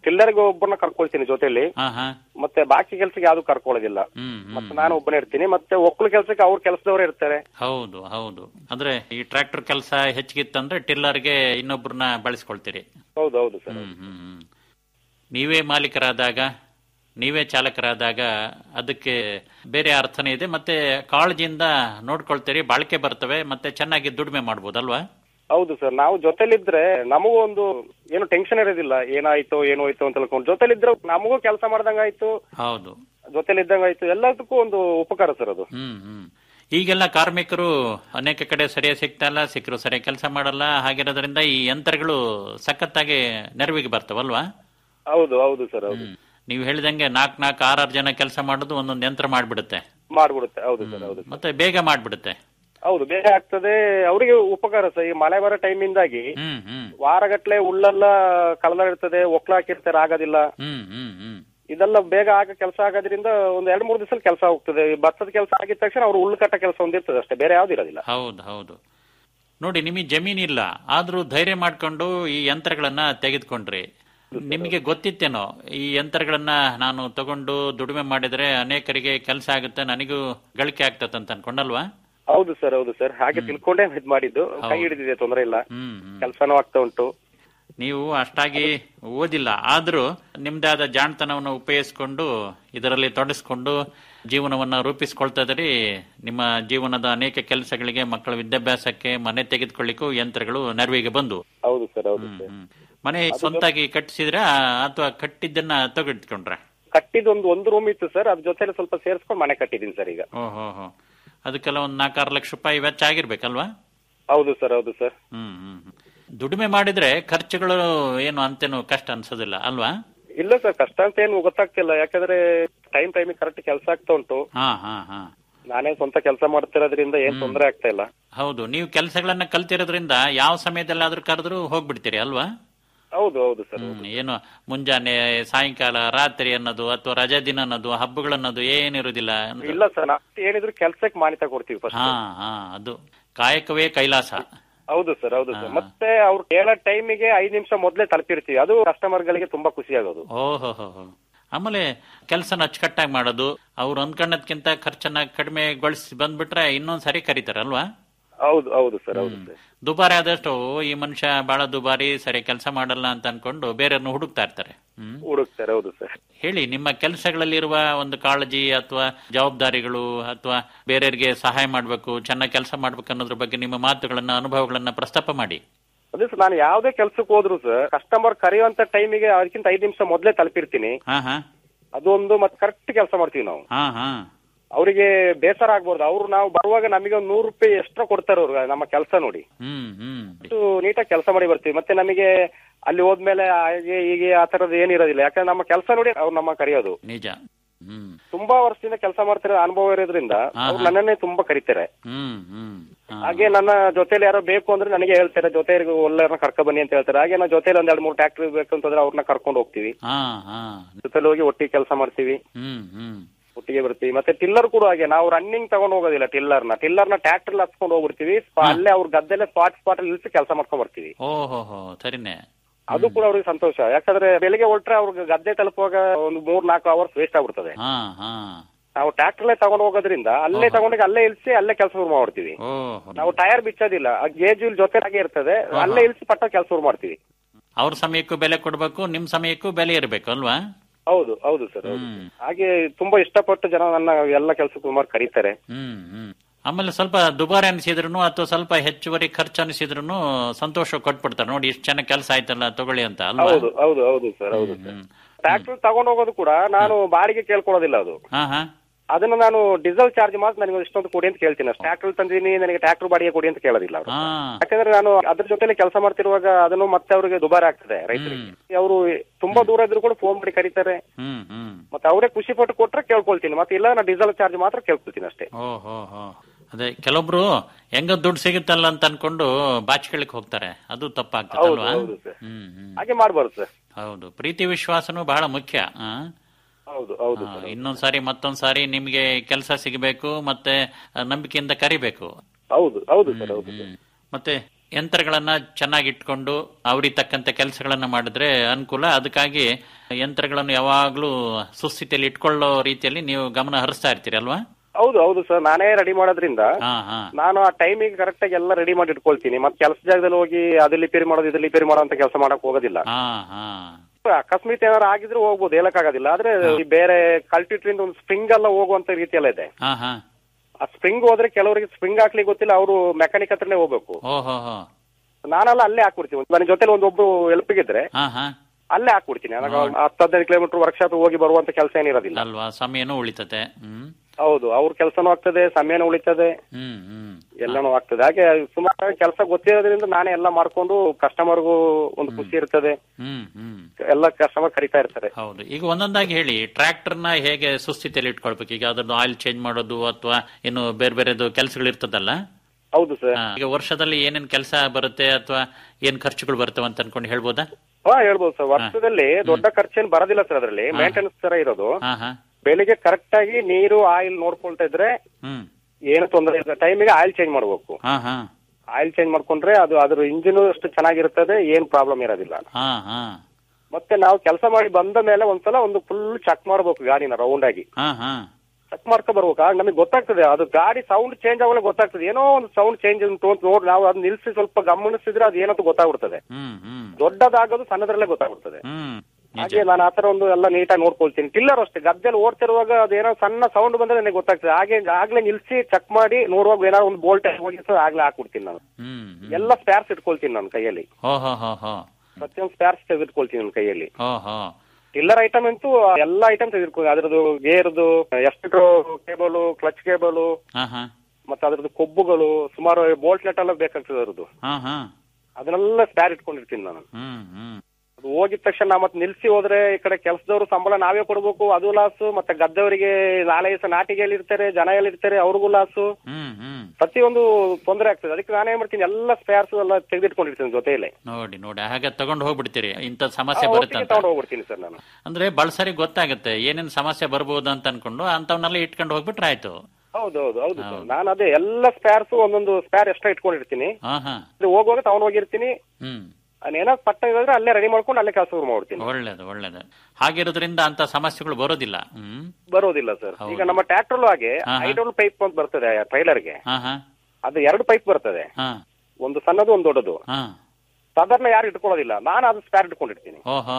S4: ಟಿಲ್ಲರ್ಗೆ ಒಬ್ಬರನ್ನ ಕರ್ಕೊಳ್ತೀನಿ ಜೊತೆಲಿ
S3: ಹಾ ಹಾ
S4: ಮತ್ತೆ ಬಾಕಿ ಕೆಲ್ಸಕ್ಕೆ ಯಾವ್ದು ಕರ್ಕೊಳ್ಳೋದಿಲ್ಲ
S3: ಹ್ಮ್
S4: ಮತ್ತೆ
S3: ಹ್ಮ್
S4: ನಾನು ಒಬ್ಬನೇ ಇರ್ತೀನಿ ಮತ್ತೆ ಒಕ್ಕಲು ಕೆಲ್ಸಕ್ಕೆ ಅವ್ರ ಕೆಲಸದವರೇ ಇರ್ತಾರೆ
S3: ಹೌದು ಹೌದು ಅಂದ್ರೆ ಈ ಟ್ರ್ಯಾಕ್ಟರ್ ಕೆಲಸ ಹೆಚ್ಚಿಗಿತ್ತಂದ್ರೆ ಟಿಲ್ಲರ್ಗೆ ಇನ್ನೊಬ್ರನ್ನ ಬಳಸ್ಕೊಳ್ತೀರಿ
S4: ಹೌದು ಹೌದು ಸರ್
S3: ಹ್ಮ್ ಹ್ಮ್ ಹ್ಮ್. ನೀವೇ ಮಾಲೀಕರಾದಾಗ ನೀವೇ ಚಾಲಕರಾದಾಗ ಅದಕ್ಕೆ ಬೇರೆ ಅರ್ಥನೇ ಇದೆ ಮತ್ತೆ ಕಾಳಜಿಯಿಂದ ನೋಡ್ಕೊಳ್ತೀರಿ ಬಾಳಿಕೆ ಬರ್ತವೆ ಮತ್ತೆ ಚೆನ್ನಾಗಿ ದುಡಿಮೆ ಮಾಡ್ಬೋದಲ್ವಾ
S4: ಹೌದು ಸರ್ ನಾವು ಜೊತೆಲಿದ್ರೆ ನಮಗೂ ಒಂದು ಏನು ಟೆನ್ಷನ್ ಇರೋದಿಲ್ಲ ಏನಾಯ್ತು ಏನು ಹೋಯ್ತು ಅಂತ ತಿಳ್ಕೊಂಡು ಜೊತೆಲಿದ್ರೆ ನಮಗೂ ಕೆಲಸ ಮಾಡ್ದಂಗ ಆಯ್ತು
S3: ಹೌದು
S4: ಜೊತೆಲಿದ್ದಂಗ ಆಯ್ತು ಎಲ್ಲದಕ್ಕೂ ಒಂದು ಉಪಕಾರ ಸರ್ ಅದು
S3: ಹ್ಮ್ ಹ್ಮ್ ಈಗೆಲ್ಲ ಕಾರ್ಮಿಕರು ಅನೇಕ ಕಡೆ ಸರಿಯಾಗಿ ಸಿಗ್ತಾ ಇಲ್ಲ ಸಿಕ್ಕರು ಸರಿಯಾಗಿ ಕೆಲಸ ಮಾಡಲ್ಲ ಹಾಗಿರೋದ್ರಿಂದ ಈ ಯಂತ್ರಗಳು ಸಖತ್ತಾಗಿ ನೆರವಿಗೆ ಬರ್ತಾವಲ್ವಾ
S4: ಹೌದು ಹೌದು ಸರ್ ಹೌದು
S3: ಹ್ಮ್. ನೀವು ಹೇಳಿದಂಗೆ ನಾಲ್ಕು ನಾಲ್ಕು ಆರಾರು ಜನ ಕೆಲಸ ಮಾಡೋದು ಒಂದೊಂದು ಯಂತ್ರ ಮಾಡ್ಬಿಡುತ್ತೆ
S4: ಮಾಡ್ಬಿಡುತ್ತೆ ಹೌದು ಸರ್ ಹೌದು
S3: ಮತ್ತೆ ಬೇಗ ಮಾಡ್ಬಿಡುತ್ತೆ
S4: ಹೌದು ಬೇಗ ಆಗ್ತದೆ ಅವರಿಗೆ ಉಪಕಾರ ಸರ್ ಈ ಮಳೆ ಬರೋ ಟೈಮಿಂದಾಗಿ
S3: ಹ್ಮ್ ಹ್ಮ್
S4: ವಾರಗಟ್ಲೆ ಉಳ್ಳೆಲ್ಲ ಕಳೆದಿರ್ತದೆ ಒಕ್ಲ ಹಾಕಿರ್ತಾರೆ ಆಗೋದಿಲ್ಲ
S3: ಹ್ಮ್ ಹ್ಮ್ ಹ್ಮ್
S4: ಇದೆಲ್ಲ ಬೇಗ ಆಗ ಕೆಲಸ ಆಗೋದ್ರಿಂದ ಒಂದ್ ಎರಡ್ ಮೂರು ದಿವಸ ಕೆಲಸ ಹೋಗ್ತದೆ ಈ ಭತ್ತದ ಕೆಲಸ ಆಗಿದ ತಕ್ಷಣ ಅವ್ರು ಹುಲ್ಲು ಕಟ್ಟ ಕೆಲಸ ಒಂದಿರ್ತದೆ ಅಷ್ಟೇ ಬೇರೆ ಯಾವ್ದು ಇರೋದಿಲ್ಲ
S3: ಹೌದು ಹೌದು ನೋಡಿ ನಿಮಗೆ ಜಮೀನಿಲ್ಲ ಆದ್ರೂ ಧೈರ್ಯ ಮಾಡ್ಕೊಂಡು ಈ ಯಂತ್ರಗಳನ್ನ ತೆಗೆದುಕೊಂಡ್ರಿ ನಿಮಗೆ ಗೊತ್ತಿತ್ತೇನೋ ಈ ಯಂತ್ರಗಳನ್ನ ನಾನು ತಗೊಂಡು ದುಡಿಮೆ ಮಾಡಿದ್ರೆ ಅನೇಕರಿಗೆ ಕೆಲಸ ಆಗುತ್ತೆ ನನಗೂ ಗಳಿಕೆ ಆಗ್ತದೆ ಅಂತ ಅನ್ಕೊಂಡಲ್ವಾ
S4: ಹೌದು ಸರ್ ಹೌದು ಸರ್ ಹಾಗೆ ತಿಳ್ಕೊಂಡೇ ಇದ್ ಮಾಡಿದ್ದು ಕೈ ಹಿಡಿದಿದೆ ತೊಂದರೆ ಇಲ್ಲ
S3: ಹ್ಮ್ ಹ್ಮ್
S4: ಕೆಲಸನೂ ಆಗ್ತಾ ಉಂಟು
S3: ನೀವು ಅಷ್ಟಾಗಿ ಓದಿಲ್ಲ ಆದ್ರೂ ನಿಮ್ದೇ ಆದ ಜಾಣತನವನ್ನು ಉಪಯೋಗಿಸಿಕೊಂಡು ಇದರಲ್ಲಿ ತೊಡಗಿಸ್ಕೊಂಡು ಜೀವನವನ್ನ ರೂಪಿಸ್ಕೊಳ್ತಾ ಇದ್ರಿ ನಿಮ್ಮ ಜೀವನದ ಅನೇಕ ಕೆಲಸಗಳಿಗೆ ಮಕ್ಕಳ ವಿದ್ಯಾಭ್ಯಾಸಕ್ಕೆ ಮನೆ ತೆಗೆದುಕೊಳ್ಳಿಕ್ಕೂ ಯಂತ್ರಗಳು ನೆರವಿಗೆ ಬಂದು
S4: ಹೌದು ಸರ್ ಹೌದು ಸರ್
S3: ಮನೆ ಸ್ವಂತಾಗಿ ಕಟ್ಟಿಸಿದ್ರ ಅಥವಾ ಕಟ್ಟಿದ್ದನ್ನ ತೆಗೆದುಕೊಂಡ್ರ
S4: ಕಟ್ಟಿದ ಒಂದು ಒಂದು ರೂಮ್ ಇತ್ತು ಸರ್ ಅದ್ರ ಜೊತೆಲಿ ಸ್ವಲ್ಪ ಸೇರಿಸ್ಕೊಂಡು ಮನೆ ಕಟ್ಟಿದೀನಿ ಸರ್ ಈಗ
S3: ಓಹೋ ಹೋ ಅದಕ್ಕೆಲ್ಲ ಒಂದ್ ನಾಲ್ಕಾರು ಲಕ್ಷ ರೂಪಾಯಿ ವೆಚ್ಚ ಆಗಿರ್ಬೇಕಲ್ವಾ
S4: ಹೌದು ಸರ್ ಹೌದು ಸರ್
S3: ಹ್ಮ್ ಹ್ಮ್ ಹ್ಮ್. ದುಡಿಮೆ ಮಾಡಿದ್ರೆ ಖರ್ಚುಗಳು ಏನು ಅಂತೇನು ಕಷ್ಟ ಅನ್ಸೋದಿಲ್ಲ ಅಲ್ವಾ
S4: ಇಲ್ಲ ಸರ್ ಕಷ್ಟ ಅಂತ ಏನು ಗೊತ್ತಾಗ್ತಿಲ್ಲ ಯಾಕಂದ್ರೆ ಟೈಮ್ ಟೈಮಿಗೆ ಕರೆಕ್ಟ್ ಕೆಲಸ ಆಗ್ತಾ ಉಂಟು
S3: ಹಾ ಹಾ ಹಾ
S4: ನಾನೇ ಸ್ವಂತ ಕೆಲಸ ಮಾಡ್ತಿರೋದ್ರಿಂದ ಏನ್ ತೊಂದರೆ ಆಗ್ತಾ ಇಲ್ಲ
S3: ಹೌದು ನೀವು ಕೆಲಸಗಳನ್ನ ಕಲ್ತಿರೋದ್ರಿಂದ ಯಾವ ಸಮಯದಲ್ಲಾದ್ರೂ ಕರೆದ್ರು ಹೋಗ್ಬಿಡ್ತೀರಿ ಅಲ್ವಾ
S4: ಹೌದು ಹೌದು ಸರ್
S3: ಹ್ಮ್, ಏನು ಮುಂಜಾನೆ ಸಾಯಂಕಾಲ ರಾತ್ರಿ ಅನ್ನೋದು ಅಥವಾ ರಜಾ ದಿನ ಅನ್ನೋದು ಹಬ್ಬಗಳನ್ನೋದು ಏನಿರುವುದಿಲ್ಲ
S4: ಇಲ್ಲ ಸರ್ ನಾವು ಏನಿದ್ರು ಕೆಲ್ಸಕ್ಕೆ ಮಾನ್ಯತೆ ಕೊಡ್ತೀವಿ ಫಸ್ಟ್
S3: ಹಾ ಹಾ ಅದು ಕಾಯಕವೇ ಕೈಲಾಸ
S4: ಹೌದು ಸರ್ ಹೌದು ಸರ್ ಮತ್ತೆ ಅವ್ರು ಹೇಳೋ ಟೈಮಿಗೆ ಐದ್ ನಿಮಿಷ ಮೊದ್ಲೇ ತಲುಪಿರ್ತೀವಿ ಅದು ಕಸ್ಟಮರ್ ಗಳಿಗೆ ತುಂಬಾ ಖುಷಿ ಆಗೋದು
S3: ಓಹೋ ಹೋ ಹೋ. ಆಮೇಲೆ ಕೆಲಸನ ಅಚ್ಚುಕಟ್ಟಾಗಿ ಮಾಡೋದು ಅವ್ರು ಅಂದ್ಕೊಂಡದ್ಕಿಂತ ಖರ್ಚನ್ನ ಕಡಿಮೆಗೊಳಿಸಿ ಬಂದ್ಬಿಟ್ರೆ ಇನ್ನೊಂದ್ ಸರಿ ಕರೀತಾರಲ್ವಾ
S4: ಹೌದು ಹೌದು ಸರ್ ಹೌದು ಸರ್
S3: ದುಬಾರಿ ಆದಷ್ಟು ಓ, ಈ ಮನುಷ್ಯ ಬಹಳ ದುಬಾರಿ ಸರಿ ಕೆಲಸ ಮಾಡಲ್ಲ ಅಂತ ಅನ್ಕೊಂಡು ಬೇರೆಯವ್ರನ್ನ ಹುಡುಕ್ತಾ ಇರ್ತಾರೆ ಹ್ಮ್
S4: ಹುಡುಕ್ತಾರೆ ಹೌದು ಸರ್
S3: ಹೇಳಿ ನಿಮ್ಮ ಕೆಲಸಗಳಲ್ಲಿರುವ ಒಂದು ಕಾಳಜಿ ಅಥವಾ ಜವಾಬ್ದಾರಿಗಳು ಅಥವಾ ಬೇರೆಯವರಿಗೆ ಸಹಾಯ ಮಾಡಬೇಕು ಚೆನ್ನಾಗಿ ಕೆಲಸ ಮಾಡ್ಬೇಕು ಅನ್ನೋದ್ರ ಬಗ್ಗೆ ನಿಮ್ಮ ಮಾತುಗಳನ್ನ ಅನುಭವಗಳನ್ನ ಪ್ರಸ್ತಾಪ ಮಾಡಿ
S4: ಅದೇ ಸರ್ ನಾನು ಯಾವ್ದೇ ಕೆಲ್ಸಕ್ಕೆ ಹೋದ್ರು ಸರ್ ಕಸ್ಟಮರ್ ಕರೆಯುವಂತ ಟೈಮಿಗೆ ಅದಕ್ಕಿಂತ ಐದ್ ನಿಮಿಷ ಮೊದ್ಲೇ ತಲುಪಿರ್ತೀನಿ
S3: ಹಾ ಹಾ
S4: ಅದೊಂದು ಮತ್ತೆ ಕರೆಕ್ಟ್ ಕೆಲಸ ಮಾಡ್ತೀವಿ ನಾವು
S3: ಹಾ ಹಾ
S4: ಅವರಿಗೆ ಬೇಸರ ಆಗ್ಬಾರ್ದು ಅವ್ರು ನಾವು ಬರುವಾಗ ನಮಗೆ ಒಂದು ನೂರು ರೂಪಾಯಿ ಎಕ್ಸ್ಟ್ರಾ ಕೊಡ್ತಾರೆ ಅವ್ರು ನಮ್ಮ ಕೆಲಸ ನೋಡಿ
S3: ಹ್ಮ್ ಹ್ಮ್
S4: ಅಷ್ಟು ನೀಟಾಗಿ ಕೆಲಸ ಮಾಡಿ ಬರ್ತೀವಿ ಮತ್ತೆ ನಮಗೆ ಅಲ್ಲಿ ಹೋದ್ಮೇಲೆ ಹಾಗೆ ಹೀಗೆ ಆ ತರದ್ದು ಏನಿರೋದಿಲ್ಲ ಯಾಕಂದ್ರೆ ನಮ್ಮ ಕೆಲಸ ನೋಡಿ ಅವ್ರು ನಮ್ಮ ಕರೆಯೋದು
S3: ನಿಜ ಹ್ಮ್
S4: ತುಂಬಾ ವರ್ಷದಿಂದ ಕೆಲಸ ಮಾಡ್ತಿರೋ ಅನುಭವ ಇರೋದ್ರಿಂದ ಅವ್ರು ನನ್ನನ್ನೇ ತುಂಬಾ ಕರಿತಾರೆ
S3: ಹ್ಮ್ ಹ್ಮ್ ಹಾ.
S4: ಹಾಗೆ ನನ್ನ ಜೊತೆಲಿ ಯಾರೋ ಬೇಕು ಅಂದ್ರೆ ನನಗೆ ಹೇಳ್ತಾರೆ ಜೊತೆಗೆ ಒಳ್ಳೆಯವ್ರನ್ನ ಕರ್ಕೊ ಬನ್ನಿ ಅಂತ ಹೇಳ್ತಾರೆ ಹಾಗೆ ನಾವು ಜೊತೆಲಿ ಒಂದ್ ಎರಡ್ ಮೂರು ಟ್ಯಾಕ್ಟ್ರಿ ಬೇಕು ಅಂತಂದ್ರೆ ಅವ್ರನ್ನ ಕರ್ಕೊಂಡು ಹೋಗ್ತೀವಿ
S3: ಹಾ ಹಾ
S4: ಜೊತೆಲಿ ಹೋಗಿ ಒಟ್ಟಿಗೆ ಕೆಲಸ ಮಾಡ್ತೀವಿ
S3: ಹ್ಮ್ ಹ್ಮ್
S4: ಒಟ್ಟಿಗೆ ಬರ್ತೀವಿ ಮತ್ತೆ ಟಿಲ್ಲರ್ ಕೂಡ ಹಾಗೆ ನಾವು ರನ್ನಿಂಗ್ ತಗೊಂಡ್ ಹೋಗೋದಿಲ್ಲ ಟಿಲ್ಲರ್ನ ಟಿಲ್ಲರ್ನ ಟ್ಯಾಕ್ಟರ್ ಹಚ್ಕೊಂಡು ಹೋಗ್ಬಿಡ್ತೀವಿ ಸ್ಪ- ಅಲ್ಲೇ ಅವ್ರ ಗದ್ದೆಲೆ ಸ್ಪಾಟ್ ಸ್ಪಾಟ್ ಅಲ್ಲಿ ನಿಲ್ಸಿ ಕೆಲಸ ಮಾಡ್ಕೊಂಡ್ ಬರ್ತೀವಿ
S3: ಓಹೋ ಹೋ ಸರಿನೇ
S4: ಅದು ಕೂಡ ಅವ್ರಿಗೆ ಸಂತೋಷ ಯಾಕಂದ್ರೆ ಬೆಳಿಗ್ಗೆ ಹೊರಟ್ರೆ ಅವ್ರಿಗೆ ಗದ್ದೆ ತಲುಪುವಾಗ ಒಂದು ಮೂರ್ ನಾಲ್ಕು ಅವರ್ಸ್ ವೇಸ್ಟ್ ಆಗ್ಬಿಡ್ತದೆ
S3: ಹಾ ಹಾ
S4: ನಾವು ಟ್ರ್ಯಾಕ್ಟರ್ಲೇ ತಗೊಂಡ್ ಹೋಗೋದ್ರಿಂದ ಅಲ್ಲೇ ತಗೊಂಡೋಗಿ ಅಲ್ಲೇ ಇಳಿಸಿ ಅಲ್ಲೇ ಕೆಲಸ ಶುರು ಮಾಡ್ತೀವಿ
S3: ಓಹೋ
S4: ನಾವು ಟೈರ್ ಬಿಚ್ಚೋದಿಲ್ಲ ಆ ಗೇಜು ಜೊತೆಲಾಗೆ ಇರ್ತದೆ ಅಲ್ಲೇ ಇಳಿಸಿ ಪಟ್ಟ ಕೆಲಸ ಶುರು ಮಾಡ್ತೀವಿ
S3: ಅವ್ರ ಸಮಯಕ್ಕೂ ಬೆಲೆ ಕೊಡ್ಬೇಕು ನಿಮ್ ಸಮಯಕ್ಕೂ ಬೆಲೆ ಇರಬೇಕು ಅಲ್ವಾ
S4: ಹೌದು ಹೌದು ಸರ್ ಹೌದು
S3: ಹ್ಮ್
S4: ಹಾಗೆ ತುಂಬಾ ಇಷ್ಟಪಟ್ಟು ಜನ ನನ್ನ ಎಲ್ಲ ಕೆಲಸಕ್ಕೂ ಸುಮಾರು ಕರೀತಾರೆ
S3: ಹ್ಮ್ ಹ್ಮ್ ಆಮೇಲೆ ಸ್ವಲ್ಪ ದುಬಾರಿ ಅನಿಸಿದ್ರು ಅಥವಾ ಸ್ವಲ್ಪ ಹೆಚ್ಚುವರಿ ಖರ್ಚು ಅನಿಸಿದ್ರು ಸಂತೋಷ ಕೊಟ್ಬಿಡ್ತಾರೆ ನೋಡಿ ಇಷ್ಟು ಚೆನ್ನಾಗಿ ಕೆಲಸ ಆಯ್ತಲ್ಲ ತಗೊಳ್ಳಿ ಅಂತ ಅಲ್ವಾ
S4: ಹೌದು ಹೌದು ಹೌದು ಸರ್ ಹೌದು ಸರ್
S3: ಹ್ಮ್.
S4: ಟ್ರ್ಯಾಕ್ಟರ್ ತಗೊಂಡ್ ಹೋಗೋದು ಕೂಡ ನಾನು ಬಾಡಿಗೆ ಕೇಳ್ಕೊಳ್ಳೋದಿಲ್ಲ ಅದು
S3: ಹಾ ಹಾ
S4: ಅದನ್ನ ನಾನು ಡೀಸೆಲ್ ಚಾರ್ಜ್ ಮಾತ್ರ ನನಗೆ ಇಷ್ಟೊಂದು ಕೊಡಿ ಅಂತ ಕೇಳ್ತೀನಿ ಅಷ್ಟೇ ಟ್ರ್ಯಾಕ್ಟರ್ ತಂದಿನಿ ನನಗೆ ಟ್ರ್ಯಾಕ್ಟರ್ ಬಾಡಿಗೆ ಕೊಡಿ ಅಂತ ಕೇಳೋದಿಲ್ಲ ಅವರು
S3: ಹಾ
S4: ಯಾಕಂದ್ರೆ ನಾನು ಅದ್ರ ಜೊತೆಲಿ ಕೆಲಸ ಮಾಡ್ತಿರುವಾಗ ಅದನ್ನು ಮತ್ತೆ ಅವ್ರಿಗೆ ದುಬಾರಿ ಆಗ್ತದೆ ರೈತರಿಗೆ ಅವರು ತುಂಬಾ ದೂರ ಇದ್ರು ಕೂಡ ಫೋನ್ ಮಾಡಿ ಕರೀತಾರೆ
S3: ಹ್ಮ್ ಹ್ಮ್
S4: ಮತ್ತೆ ಅವರೇ ಖುಷಿ ಪಟ್ಟು ಕೊಟ್ರೆ ಕೇಳ್ಕೊಳ್ತೀನಿ ಮತ್ತೆ ಇಲ್ಲ ನಾನು ಡೀಸೆಲ್ ಚಾರ್ಜ್ ಮಾತ್ರ ಕೇಳ್ಕೊಳ್ತೀನಿ ಅಷ್ಟೇ
S3: ಓ ಹೋ ಹೋ ಅದೇ ಕೆಲವೊಬ್ರು ಹೆಂಗ ದುಡ್ಡು ಸಿಗುತ್ತಲ್ಲ ಅಂತ ಅನ್ಕೊಂಡು ಬಾಚ್ಕೊಳಿಕ್ ಹೋಗ್ತಾರೆ ಅದು ತಪ್ಪಾಗ್ತದಲ್ವಾ
S4: ಹೌದು, ಹೌದು ಸರ್.
S3: ಹ್ಮ್ ಹ್ಮ್
S4: ಹಾಗೆ ಮಾಡ್ಬಾರ್ದು ಸರ್
S3: ಹೌದು ಪ್ರೀತಿ ವಿಶ್ವಾಸನೂ ಬಹಳ ಮುಖ್ಯ ಆ?
S4: ಹೌದು ಹೌದು
S3: ಆ,
S4: ಸರ್
S3: ಇನ್ನೊಂದ್ ಸಾರಿ ಮತ್ತೊಂದ್ ಸಾರಿ ನಿಮ್ಗೆ ಕೆಲಸ ಸಿಗಬೇಕು ಮತ್ತೆ ಆ, ನಂಬಿಕೆಯಿಂದ ಕರಿಬೇಕು
S4: ಹೌದು ಹೌದು ಸರ್ ಹೌದು ಸರ್
S3: ಹ್ಮ್. ಮತ್ತೆ ಯಂತ್ರಗಳನ್ನ ಚೆನ್ನಾಗಿ ಇಟ್ಕೊಂಡು ಅವ್ರಿಗೆ ತಕ್ಕಂತೆ ಕೆಲಸಗಳನ್ನ ಮಾಡಿದ್ರೆ ಅನುಕೂಲ ಅದಕ್ಕಾಗಿ ಯಂತ್ರಗಳನ್ನು ಯಾವಾಗ್ಲೂ ಸುಸ್ಥಿತಿಯಲ್ಲಿ ಇಟ್ಕೊಳ್ಳೋ ರೀತಿಯಲ್ಲಿ ನೀವು ಗಮನ ಹರಿಸ್ತಾ ಇರ್ತೀರಿ ಅಲ್ವಾ
S4: ಹೌದು ಹೌದು ಸರ್ ನಾನೇ ರೆಡಿ ಮಾಡೋದ್ರಿಂದ
S3: ಹಾ ಹಾ
S4: ನಾನು ಆ ಟೈಮಿಗೆ ಕರೆಕ್ಟ್ ಆಗಿ ಎಲ್ಲ ರೆಡಿ ಮಾಡಿ ಇಟ್ಕೊಳ್ತೀನಿ ಮತ್ತೆ ಕೆಲಸ ಜಾಗದಲ್ಲಿ ಹೋಗಿ ಅದು ರಿಪೇರಿ ಮಾಡೋದು ಇದು ರಿಪೇರಿ ಮಾಡೋ ಅಂತ ಕೆಲಸ ಮಾಡಕ್ ಹೋಗೋದಿಲ್ಲ
S3: ಹಾ ಹಾ
S4: ಅಕಸ್ಮಾತ್ ಏನಾದ್ರು ಆಗಿದ್ರೆ ಹೋಗ್ಬೋದು ಹೇಳಕ್ಕಾಗೋದಿಲ್ಲ ಆದ್ರೆ ಈ ಬೇರೆ ಕಲ್ಟಿಟ್ರಿಂದ ಒಂದು ಸ್ಪ್ರಿಂಗ್ ಎಲ್ಲ ಹೋಗುವಂತ ರೀತಿ ಎಲ್ಲ ಇದೆ
S3: ಹಾ ಹಾ
S4: ಆ ಸ್ಪ್ರಿಂಗ್ ಹೋದ್ರೆ ಕೆಲವರಿಗೆ ಸ್ಪ್ರಿಂಗ್ ಹಾಕ್ಲಿಕ್ಕೆ ಗೊತ್ತಿಲ್ಲ ಅವರು ಮೆಕ್ಯಾನಿಕ್ ಹತ್ರನೇ ಹೋಗ್ಬೇಕು
S3: ಓಹೋ ಹೋ
S4: ನಾನೆಲ್ಲ ಅಲ್ಲೇ ಹಾಕ್ಬಿಡ್ತೀನಿ ನನ್ನ ಜೊತೆಲಿ ಒಂದೊಬ್ರು ಹೆಲ್ಪಿಗಿದ್ರೆ
S3: ಹಾ ಹಾ
S4: ಅಲ್ಲೇ ಹಾಕ್ಬಿಡ್ತೀನಿ ನನಗೆ ಹತ್ತು ಹದಿನೈದು ಕಿಲೋಮೀಟರ್ ವರ್ಕ್ಶಾಪ್ ಹೋಗಿ ಬರುವಂತ ಕೆಲಸ ಏನಿರೋದಿಲ್ಲ
S3: ಅಲ್ವಾ ಸಮಯನೂ ಉಳಿತತೆ ಹ್ಮ್
S4: ಹೌದು ಅವ್ರ ಕೆಲಸನೂ ಆಗ್ತದೆ ಸಮಯನೂ ಉಳಿತದೆ
S3: ಹ್ಮ್ ಹ್ಮ್
S4: ಎಲ್ಲಾನು ಆಗ್ತದೆ ಹಾಗೆ ಸುಮಾರು ಕೆಲಸ ಗೊತ್ತಿರೋದ್ರಿಂದ ನಾನೇ ಎಲ್ಲ ಮಾಡ್ಕೊಂಡು ಕಸ್ಟಮರ್ಗೂ ಒಂದು ಖುಷಿ ಇರ್ತದೆ
S3: ಹ್ಮ್ ಹ್ಮ್
S4: ಎಲ್ಲ ಕಸ್ಟಮರ್ ಕರಿತಾ ಇರ್ತಾರೆ
S3: ಹೌದು ಈಗ ಒಂದೊಂದಾಗಿ ಹೇಳಿ ಟ್ರ್ಯಾಕ್ಟರ್ ನ ಹೇಗೆ ಸುಸ್ಥಿತಿಯಲ್ಲಿ ಇಟ್ಕೊಳ್ಬೇಕು ಈಗ ಅದ್ರದ್ದು ಆಯಿಲ್ ಚೇಂಜ್ ಮಾಡೋದು ಅಥವಾ ಇನ್ನು ಬೇರೆ ಬೇರೆದು ಕೆಲಸಗಳು ಇರ್ತದಲ್ಲ
S4: ಹೌದು ಸರ್
S3: ಹಾ, ಈಗ ವರ್ಷದಲ್ಲಿ ಏನೇನ್ ಕೆಲಸ ಬರುತ್ತೆ ಅಥವಾ ಏನ್ ಖರ್ಚುಗಳು ಬರ್ತವೆ ಅಂತ ಅನ್ಕೊಂಡು ಹೇಳ್ಬೋದಾ
S4: ಹಾ ಹೇಳ್ಬೋದು ಸರ್ ವರ್ಷದಲ್ಲಿ ದೊಡ್ಡ ಖರ್ಚೇನು ಬರೋದಿಲ್ಲ ಸರ್ ಅದರಲ್ಲಿ ಮೇಂಟೆನೆನ್ಸ್ ತರ ಇರೋದು
S3: ಹಾ ಹಾ
S4: ಬೆಳಿಗ್ಗೆ ಕರೆಕ್ಟ್ ಆಗಿ ನೀರು ಆಯಿಲ್ ನೋಡ್ಕೊಳ್ತಾ ಇದ್ರೆ
S3: ಹ್ಮ್
S4: ಏನು ತೊಂದರೆ ಇಲ್ಲ ಟೈಮಿಗೆ ಆಯಿಲ್ ಚೇಂಜ್ ಮಾಡ್ಬೇಕು
S3: ಹಾ ಹಾ
S4: ಆಯಿಲ್ ಚೇಂಜ್ ಮಾಡ್ಕೊಂಡ್ರೆ ಅದು ಅದ್ರ ಇಂಜಿನ್ ಅಷ್ಟು ಚೆನ್ನಾಗಿರ್ತದೆ ಏನ್ ಪ್ರಾಬ್ಲಮ್ ಇರೋದಿಲ್ಲ
S3: ಹಾ ಹಾ
S4: ಮತ್ತೆ ನಾವು ಕೆಲಸ ಮಾಡಿ ಬಂದ ಮೇಲೆ ಒಂದ್ಸಲ ಒಂದು ಫುಲ್ ಚೆಕ್ ಮಾಡ್ಬೇಕು ಗಾಡಿನ ರೌಂಡ್ ಆಗಿ
S3: ಹಾ ಹಾ
S4: ಚೆಕ್ ಮಾಡ್ಕೊ ಬರ್ಬೇಕು ಆಗ ನಮಗೆ ಗೊತ್ತಾಗ್ತದೆ ಅದು ಗಾಡಿ ಸೌಂಡ್ ಚೇಂಜ್ ಆಗೋಲ್ಲ ಗೊತ್ತಾಗ್ತದೆ ಏನೋ ಒಂದು ಸೌಂಡ್ ಚೇಂಜ್ ಉಂಟು ಅಂತ ನೋಡಿ ನಾವು ಅದನ್ನ ನಿಲ್ಸಿ ಸ್ವಲ್ಪ ಗಮನಿಸಿದ್ರೆ ಅದು ಏನಂತ ಗೊತ್ತಾಗ್ಬಿಡ್ತದೆ
S3: ಹ್ಮ್ ಹ್ಮ್
S4: ದೊಡ್ಡದಾಗೋದು ಸಣ್ಣದ್ರಲ್ಲೇ ಗೊತ್ತಾಗ್ಬಿಡ್ತದೆ
S3: ಹ್ಮ್
S4: ಹಾಗೆ ನಾನು ಆತರ ಒಂದು ಎಲ್ಲ ನೀಟಾಗಿ ನೋಡ್ಕೊಳ್ತೀನಿ ಟಿಲ್ಲರ್ ಅಷ್ಟೇ ಗದ್ದೆಯಲ್ಲಿ ಓಡ್ತಿರುವಾಗ ಅದೇನೋ ಸಣ್ಣ ಸೌಂಡ್ ಬಂದ್ರೆ ನನಗೆ ಗೊತ್ತಾಗ್ತದೆ ಹಾಗೆ ಆಗ್ಲೇ ನಿಲ್ಸಿ ಚೆಕ್ ಮಾಡಿ ನೋಡುವಾಗ ಏನಾದ್ರು ಒಂದು ಬೋಲ್ಟ್ ಹೋಗಿ ಆಗ್ಲೇ ಹಾಕ್ಬಿಡ್ತೀನಿ ನಾನು
S3: ಹ್ಮ್ ಹ್ಮ್
S4: ಎಲ್ಲ ಸ್ಪೇರ್ಸ್ ಇಟ್ಕೊಳ್ತೀನಿ ನನ್ನ ಕೈಯಲ್ಲಿ
S3: ಹೋ ಹೋ ಹೋ ಹೋ
S4: ಪ್ರತಿಯೊಂದು ಸ್ಪೇರ್ಸ್ ತೆಗೆದಿಟ್ಕೊಳ್ತೀನಿ ನನ್ನ ಕೈಯಲ್ಲಿ
S3: ಹೋ ಹೋ
S4: ಟಿಲ್ಲರ್ ಐಟಮ್ ಅಂತೂ ಎಲ್ಲ ಐಟಮ್ ತೆಗೆದಿಟ್ಕೊ ಅದ್ರದ್ದು ಗೇರ್ದು ಎಷ್ಟು ಕೇಬಲ್ ಕ್ಲಚ್ ಕೇಬಲ್
S3: ಹಾ ಹಾ
S4: ಮತ್ತೆ ಅದ್ರದ್ದು ಕೊಬ್ಬುಗಳು ಸುಮಾರು ಬೋಲ್ಟ್ ನೆಟ್ ಎಲ್ಲ ಬೇಕಾಗ್ತದೆ ಅದ್ರದ್ದು
S3: ಹಾ ಹಾ
S4: ಅದನ್ನೆಲ್ಲ ಸ್ಪೇರ್ ಇಟ್ಕೊಂಡಿರ್ತೀನಿ ನಾನು
S3: ಹ್ಮ್ ಹ್ಮ್
S4: ಅದು ಹೋಗಿದ ತಕ್ಷಣ ನಾವು ಮತ್ತೆ ನಿಲ್ಸಿ ಹೋದ್ರೆ ಈ ಕಡೆ ಕೆಲಸದವರು ಸಂಬಳ ನಾವೇ ಕೊಡ್ಬೇಕು ಅದು ಲಾಸು ಮತ್ತೆ ಗದ್ದೆಯವರಿಗೆ ನಾಳೆ ದಿವಸ ನಾಟಿಗೆ ಇರ್ತಾರೆ ಜನ ಎಲ್ಲಿರ್ತಾರೆ ಅವ್ರಿಗೂ ಲಾಸು
S3: ಹ್ಮ್ ಹ್ಮ್
S4: ಪ್ರತಿಯೊಂದು ತೊಂದರೆ ಆಗ್ತದೆ ಅದಕ್ಕೆ ನಾನೇನ್ ಮಾಡ್ತೀನಿ ಎಲ್ಲ ಸ್ಪೇರ್ಸ್ ಎಲ್ಲ ತೆಗೆದಿಟ್ಕೊಂಡಿರ್ತೀನಿ ಜೊತೆಯಲ್ಲಿ
S3: ನೋಡಿ ನೋಡಿ ಹಾಗೆ ತಗೊಂಡು ಹೋಗ್ಬಿಡ್ತೀರಿ ಇಂಥ ಸಮಸ್ಯೆ ಬರುತ್ತೆ
S4: ಒಟ್ಟಿಗೆ
S3: ಅಂತ
S4: ತಗೊಂಡು ಹೋಗ್ಬಿಡ್ತೀನಿ ಸರ್ ನಾನು
S3: ಅಂದ್ರೆ ಬಳಸರಿ ಗೊತ್ತಾಗುತ್ತೆ ಏನೇನ್ ಸಮಸ್ಯೆ ಬರ್ಬೋದು ಅಂತ ಅನ್ಕೊಂಡು ಅಂತವನ್ನೆಲ್ಲ ಇಟ್ಕೊಂಡು ಹೋಗ್ಬಿಟ್ರೆ ಆಯ್ತು
S4: ಹೌದು ಹೌದು ಹೌದು ಸರ್ ನಾನು ಅದೇ ಎಲ್ಲ ಸ್ಪೇರ್ಸ್ ಒಂದೊಂದು ಸ್ಪೇರ್ ಎಕ್ಸ್ಟ್ರಾ ಇಟ್ಕೊಂಡಿರ್ತೀನಿ
S3: ಹಾ ಹಾ
S4: ಅದು ಹೋಗುವಾಗ ತಗೊಂಡು ಹೋಗಿರ್ತೀನಿ
S3: ಹ್ಮ್
S4: ಏನಾದ್ರು ಪಟ್ಟ ಇದ್ರೆ ಅಲ್ಲೇ ರೆಡಿ ಮಾಡ್ಕೊಂಡು ಅಲ್ಲೇ ಕೆಲಸ ಶುರು ಮಾಡ್ತೀನಿ
S3: ಒಳ್ಳೇದು ಒಳ್ಳೇದು ಹಾಗಿರೋದ್ರಿಂದ ಅಂತ ಸಮಸ್ಯೆಗಳು ಬರೋದಿಲ್ಲ ಹ್ಮ್
S4: ಬರೋದಿಲ್ಲ ಸರ್
S3: ಹೌದು.
S4: ಈಗ ನಮ್ಮ ಟ್ರ್ಯಾಕ್ಟರ್ ಹಾಗೆ ಹಾ, ಹಾ. ಹೈಡ್ರೋಲ್ ಪೈಪ್ ಅಂತ ಬರ್ತದೆ ಟ್ರೈಲರ್ಗೆ
S3: ಹಾ ಹಾ
S4: ಅದು ಎರಡು ಪೈಪ್ ಬರ್ತದೆ
S3: ಹಾ
S4: ಒಂದು ಸಣ್ಣದು ಒಂದು ದೊಡ್ಡದು
S3: ಹಾ
S4: ಸಾಧಾರಣ ಯಾರು ಇಟ್ಕೊಳ್ಳೋದಿಲ್ಲ ನಾನು ಅದು ಸ್ಪೇರ್ ಇಟ್ಕೊಂಡಿರ್ತೀನಿ
S3: ಓಹೋ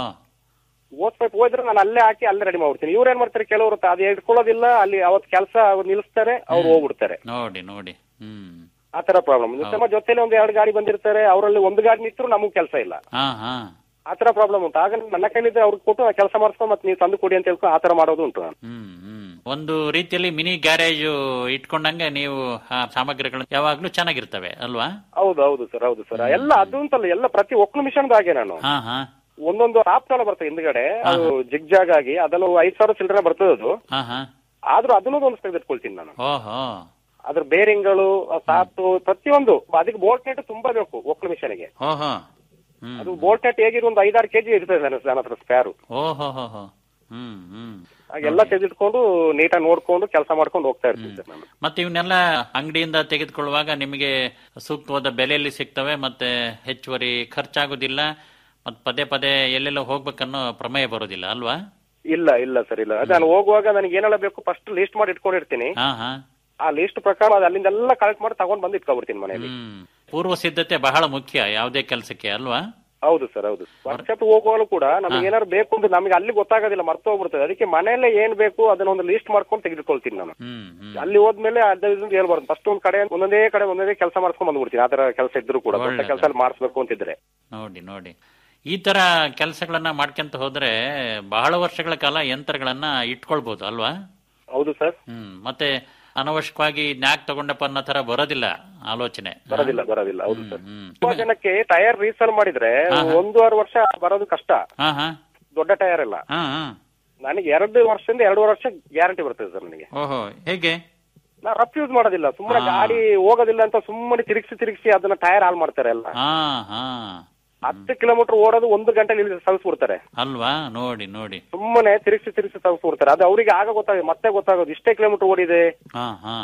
S4: ಓದ್ ಪೈಪ್ ಹೋದ್ರೆ ನಾನು ಅಲ್ಲೇ ಹಾಕಿ ಅಲ್ಲೇ ರೆಡಿ ಮಾಡ್ಬಿಡ್ತೀನಿ ಇವ್ರು ಏನ್ ಮಾಡ್ತಾರೆ ಕೆಲವರು ಅದು ಇಟ್ಕೊಳ್ಳೋದಿಲ್ಲ ಅಲ್ಲಿ ಅವತ್ತು ಕೆಲಸ ಅವ್ರು ನಿಲ್ಲಿಸ್ತಾರೆ ಅವ್ರು ಹೋಗ್ಬಿಡ್ತಾರೆ
S3: ನೋಡಿ ನೋಡಿ ಹ್ಮ್
S4: ಆ ತರ ಪ್ರಾಬ್ಲಮ್ ನಮ್ಮ ಜೊತೆಲಿ ಒಂದು ಎರಡು ಗಾಡಿ ಬಂದಿರ್ತಾರೆ ಅವರಲ್ಲಿ ಒಂದು ಗಾಡಿ ನಿಂತರು ನಮಗ್ ಕೆಲಸ ಇಲ್ಲ
S3: ಹಾ ಹಾ
S4: ಆ ತರ ಪ್ರಾಬ್ಲಮ್ ಉಂಟು ಆಗ ನನ್ನ ಕೈಲಿದ್ರೆ ಅವ್ರಿಗೆ ಕೊಟ್ಟು ಕೆಲಸ ಮಾಡಿಸ್ಕೊಂಡು ಮತ್ತೆ ನೀವು ತಂದು ಕೊಡಿ ಅಂತ ಹೇಳ್ಕೊಂಡು ಆ ತರ ಮಾಡೋದು ಉಂಟು ನಾನು
S3: ಹ್ಮ್ ಹ್ಮ್ ಒಂದು ರೀತಿಯಲ್ಲಿ ಮಿನಿ ಗ್ಯಾರೇಜ್ ಇಟ್ಕೊಂಡಂಗೆ ನೀವು ಆ ಸಾಮಗ್ರಿಗಳು ಯಾವಾಗ್ಲೂ ಚೆನ್ನಾಗಿರ್ತವೆ ಅಲ್ವಾ
S4: ಹೌದು ಹೌದು ಸರ್ ಹೌದು ಸರ್ ಎಲ್ಲ ಅದು ಅಂತಲ್ಲ ಎಲ್ಲ ಪ್ರತಿ ಒಕ್ಕಲು ಮಿಷನ್ ಹಾಗೆ ನಾನು
S3: ಹಾ ಹಾ
S4: ಒಂದೊಂದು ಆಪ್ ಎಲ್ಲ ಬರ್ತದೆ ಹಿಂದ್ಗಡೆ ಅದು ಜಿಗ್ ಜಾಗ್ ಆಗಿ ಅದೆಲ್ಲ ಐದ್ ಸಾವಿರ ಚಿಲ್ಲರೆ ಬರ್ತದೆ ಅದು
S3: ಹಾ ಹಾ
S4: ಆದ್ರೂ ಅದನ್ನೂ ಒಂದು ತೆಗೆದಿಟ್ಕೊಳ್ತೀನಿ ನಾನು
S3: ಓಹೋ
S4: ಅದ್ರ ಬೇರಿಂಗ್ಗಳು ಸಾತು ಪ್ರತಿಯೊಂದು ಅದಕ್ಕೆ ಬೋಲ್ಟ್ ನೆಟ್ ತುಂಬಾ ಬೇಕು ಒಕ್ಕಲು ಮಿಷನ್ಗೆ
S3: ಓಹೋ ಹ್ಮ್
S4: ಅದು ಬೋಲ್ಟ್ ನೆಟ್ ಹೇಗಿರೋ ಒಂದು ಐದಾರು ಕೆಜಿ ಇರ್ತದೆ ನನ್ನ ನನ್ನ ಹತ್ರ ಸ್ಪೇರು
S3: ಓಹೋ ಹೋ ಹೋ ಹ್ಮ್ ಹ್ಮ್
S4: ಹಾಗೆಲ್ಲ ತೆಗೆದಿಟ್ಕೊಂಡು ನೀಟಾಗಿ ನೋಡ್ಕೊಂಡು ಕೆಲಸ ಮಾಡ್ಕೊಂಡು ಹೋಗ್ತಾ ಇರ್ತೀನಿ ಸರ್ ನಾನು
S3: ಮತ್ತೆ ಇವನ್ನೆಲ್ಲ ಅಂಗಡಿಯಿಂದ ತೆಗೆದುಕೊಳ್ಳುವಾಗ ನಿಮಗೆ ಸೂಕ್ತವಾದ ಬೆಲೆಯಲ್ಲಿ ಸಿಗ್ತವೆ ಮತ್ತೆ ಹೆಚ್ಚುವರಿ ಖರ್ಚಾಗೋದಿಲ್ಲ ಮತ್ತೆ ಪದೇ ಪದೇ ಎಲ್ಲೆಲ್ಲ ಹೋಗ್ಬೇಕನ್ನೋ ಪ್ರಮೇಯ ಬರೋದಿಲ್ಲ ಅಲ್ವಾ
S4: ಇಲ್ಲ ಇಲ್ಲ ಸರ್ ಇಲ್ಲ ಅದು ನಾನು ಹೋಗುವಾಗ ನನಗೆ ಏನೆಲ್ಲ ಬೇಕು ಫಸ್ಟ್ ಲಿಸ್ಟ್ ಮಾಡಿ ಇಟ್ಕೊಂಡಿರ್ತೀನಿ
S3: ಹಾ ಹಾ
S4: ಆ ಲಿಸ್ಟ್ ಪ್ರಕಾರ ಅದು ಅಲ್ಲಿಂದೆಲ್ಲ ಕಲೆಕ್ಟ್ ಮಾಡಿ ತಗೊಂಡ್ ಬಂದು ಇಟ್ಕೊಬಿಡ್ತೀನಿ ಮನೆಯಲ್ಲಿ
S3: ಹ್ಮ್ ಪೂರ್ವ ಸಿದ್ಧತೆ ಬಹಳ ಮುಖ್ಯ ಯಾವುದೇ ಕೆಲಸಕ್ಕೆ ಅಲ್ವಾ
S4: ಹೌದು ಸರ್ ಹೌದು ವರ್ಕ್ಶಾಪ್ ಹೋಗುವಾಗಲೂ ಕೂಡ ನಮಗೆ ಏನಾದ್ರು ಬೇಕು ಅಂತ ನಮಗೆ ಅಲ್ಲಿ ಗೊತ್ತಾಗೋದಿಲ್ಲ ಮರ್ತು ಹೋಗ್ಬಿಡ್ತದೆ ಅದಕ್ಕೆ ಮನೆಯಲ್ಲೇ ಏನ್ ಬೇಕು ಅದನ್ನ ಒಂದು ಲಿಸ್ಟ್ ಮಾಡ್ಕೊಂಡು ತೆಗೆದುಕೊಳ್ತೀನಿ ನಾನು
S3: ಹ್ಮ್ ಹ್ಮ್
S4: ಅಲ್ಲಿ ಹೋದ್ಮೇಲೆ ಅದ ಇದನ್ನ ಹೇಳ್ಬಾರ್ದು ಫಸ್ಟ್ ಒಂದ್ ಕಡೆ ಒಂದೊಂದೇ ಕಡೆ ಒಂದೊಂದೇ ಕೆಲಸ ಮಾಡ್ಕೊಂಡ್ ಬಂದ್ಬಿಡ್ತೀನಿ ಆ ತರ ಕೆಲಸ ಇದ್ರು ಕೂಡ ದೊಡ್ಡ
S3: ಒಳ್ಳೆದು.
S4: ಕೆಲಸ ಮಾಡಿಸ್ಬೇಕು ಅಂತಿದ್ರೆ
S3: ನೋಡಿ ನೋಡಿ ಈ ತರ ಕೆಲಸಗಳನ್ನ ಮಾಡ್ಕೊಂತ ಹೋದ್ರೆ ಬಹಳ ವರ್ಷಗಳ ಕಾಲ ಯಂತ್ರಗಳನ್ನ ಇಟ್ಕೊಳ್ಬಹುದು ಅಲ್ವಾ
S4: ಹೌದು ಸರ್
S3: ಹ್ಮ್ ಮತ್ತೆ ಅನವಶ್ಯಕವಾಗಿ ನ್ಯಾಕ್ ತಗೊಂಡಪ್ಪ ಅನ್ನೋ ತರ ಬರೋದಿಲ್ಲ ಆಲೋಚನೆ
S4: ಬರೋದಿಲ್ಲ ಬರೋದಿಲ್ಲ ಹೌದು ಸರ್
S3: ಹ್ಮ್
S4: ತುಂಬಾ ಜನಕ್ಕೆ ಟೈರ್ ರೀಸೇಲ್ ಮಾಡಿದ್ರೆ ಒಂದೂವರೆ ವರ್ಷ ಬರೋದು ಕಷ್ಟ
S3: ಹಾ ಹಾ
S4: ದೊಡ್ಡ ಟೈರ್ ಎಲ್ಲ
S3: ಹಾ ಹಾ
S4: ನನಗೆ ಎರಡು ವರ್ಷದಿಂದ ಎರಡೂವರೆ ವರ್ಷ ಗ್ಯಾರಂಟಿ ಬರ್ತದೆ ಸರ್ ನನಗೆ
S3: ಓಹೋ ಹೇಗೆ
S4: ನಾ ರಫ್ ಯೂಸ್ ಮಾಡೋದಿಲ್ಲ ಸುಮ್ಮನೆ ಗಾಡಿ ಹೋಗೋದಿಲ್ಲ ಅಂತ ಸುಮ್ಮನೆ ತಿರುಗಿಸಿ ತಿರುಗಿಸಿ ಅದನ್ನ ಟೈರ್ ಹಾಲ್ ಮಾಡ್ತಾರೆ ಎಲ್ಲ
S3: ಹಾ ಹಾ
S4: ಹತ್ತು ಕಿಲೋಮೀಟರ್ ಓಡೋದು ಒಂದು ಗಂಟೆ ನಿಲ್ಲಿಸಿ ಸವಿಸ್ಬಿಡ್ತಾರೆ
S3: ಅಲ್ವಾ ನೋಡಿ ನೋಡಿ
S4: ಸುಮ್ಮನೆ ತಿರುಗಿಸಿ ತಿರುಗಿಸಿ ಸವಿಸ್ಬಿಡ್ತಾರೆ ಅದು ಅವರಿಗೆ ಆಗ ಗೊತ್ತಾಗ ಮತ್ತೆ ಗೊತ್ತಾಗೋದು ಇಷ್ಟೇ ಕಿಲೋಮೀಟರ್ ಓಡಿದೆ
S3: ಹಾ ಹಾ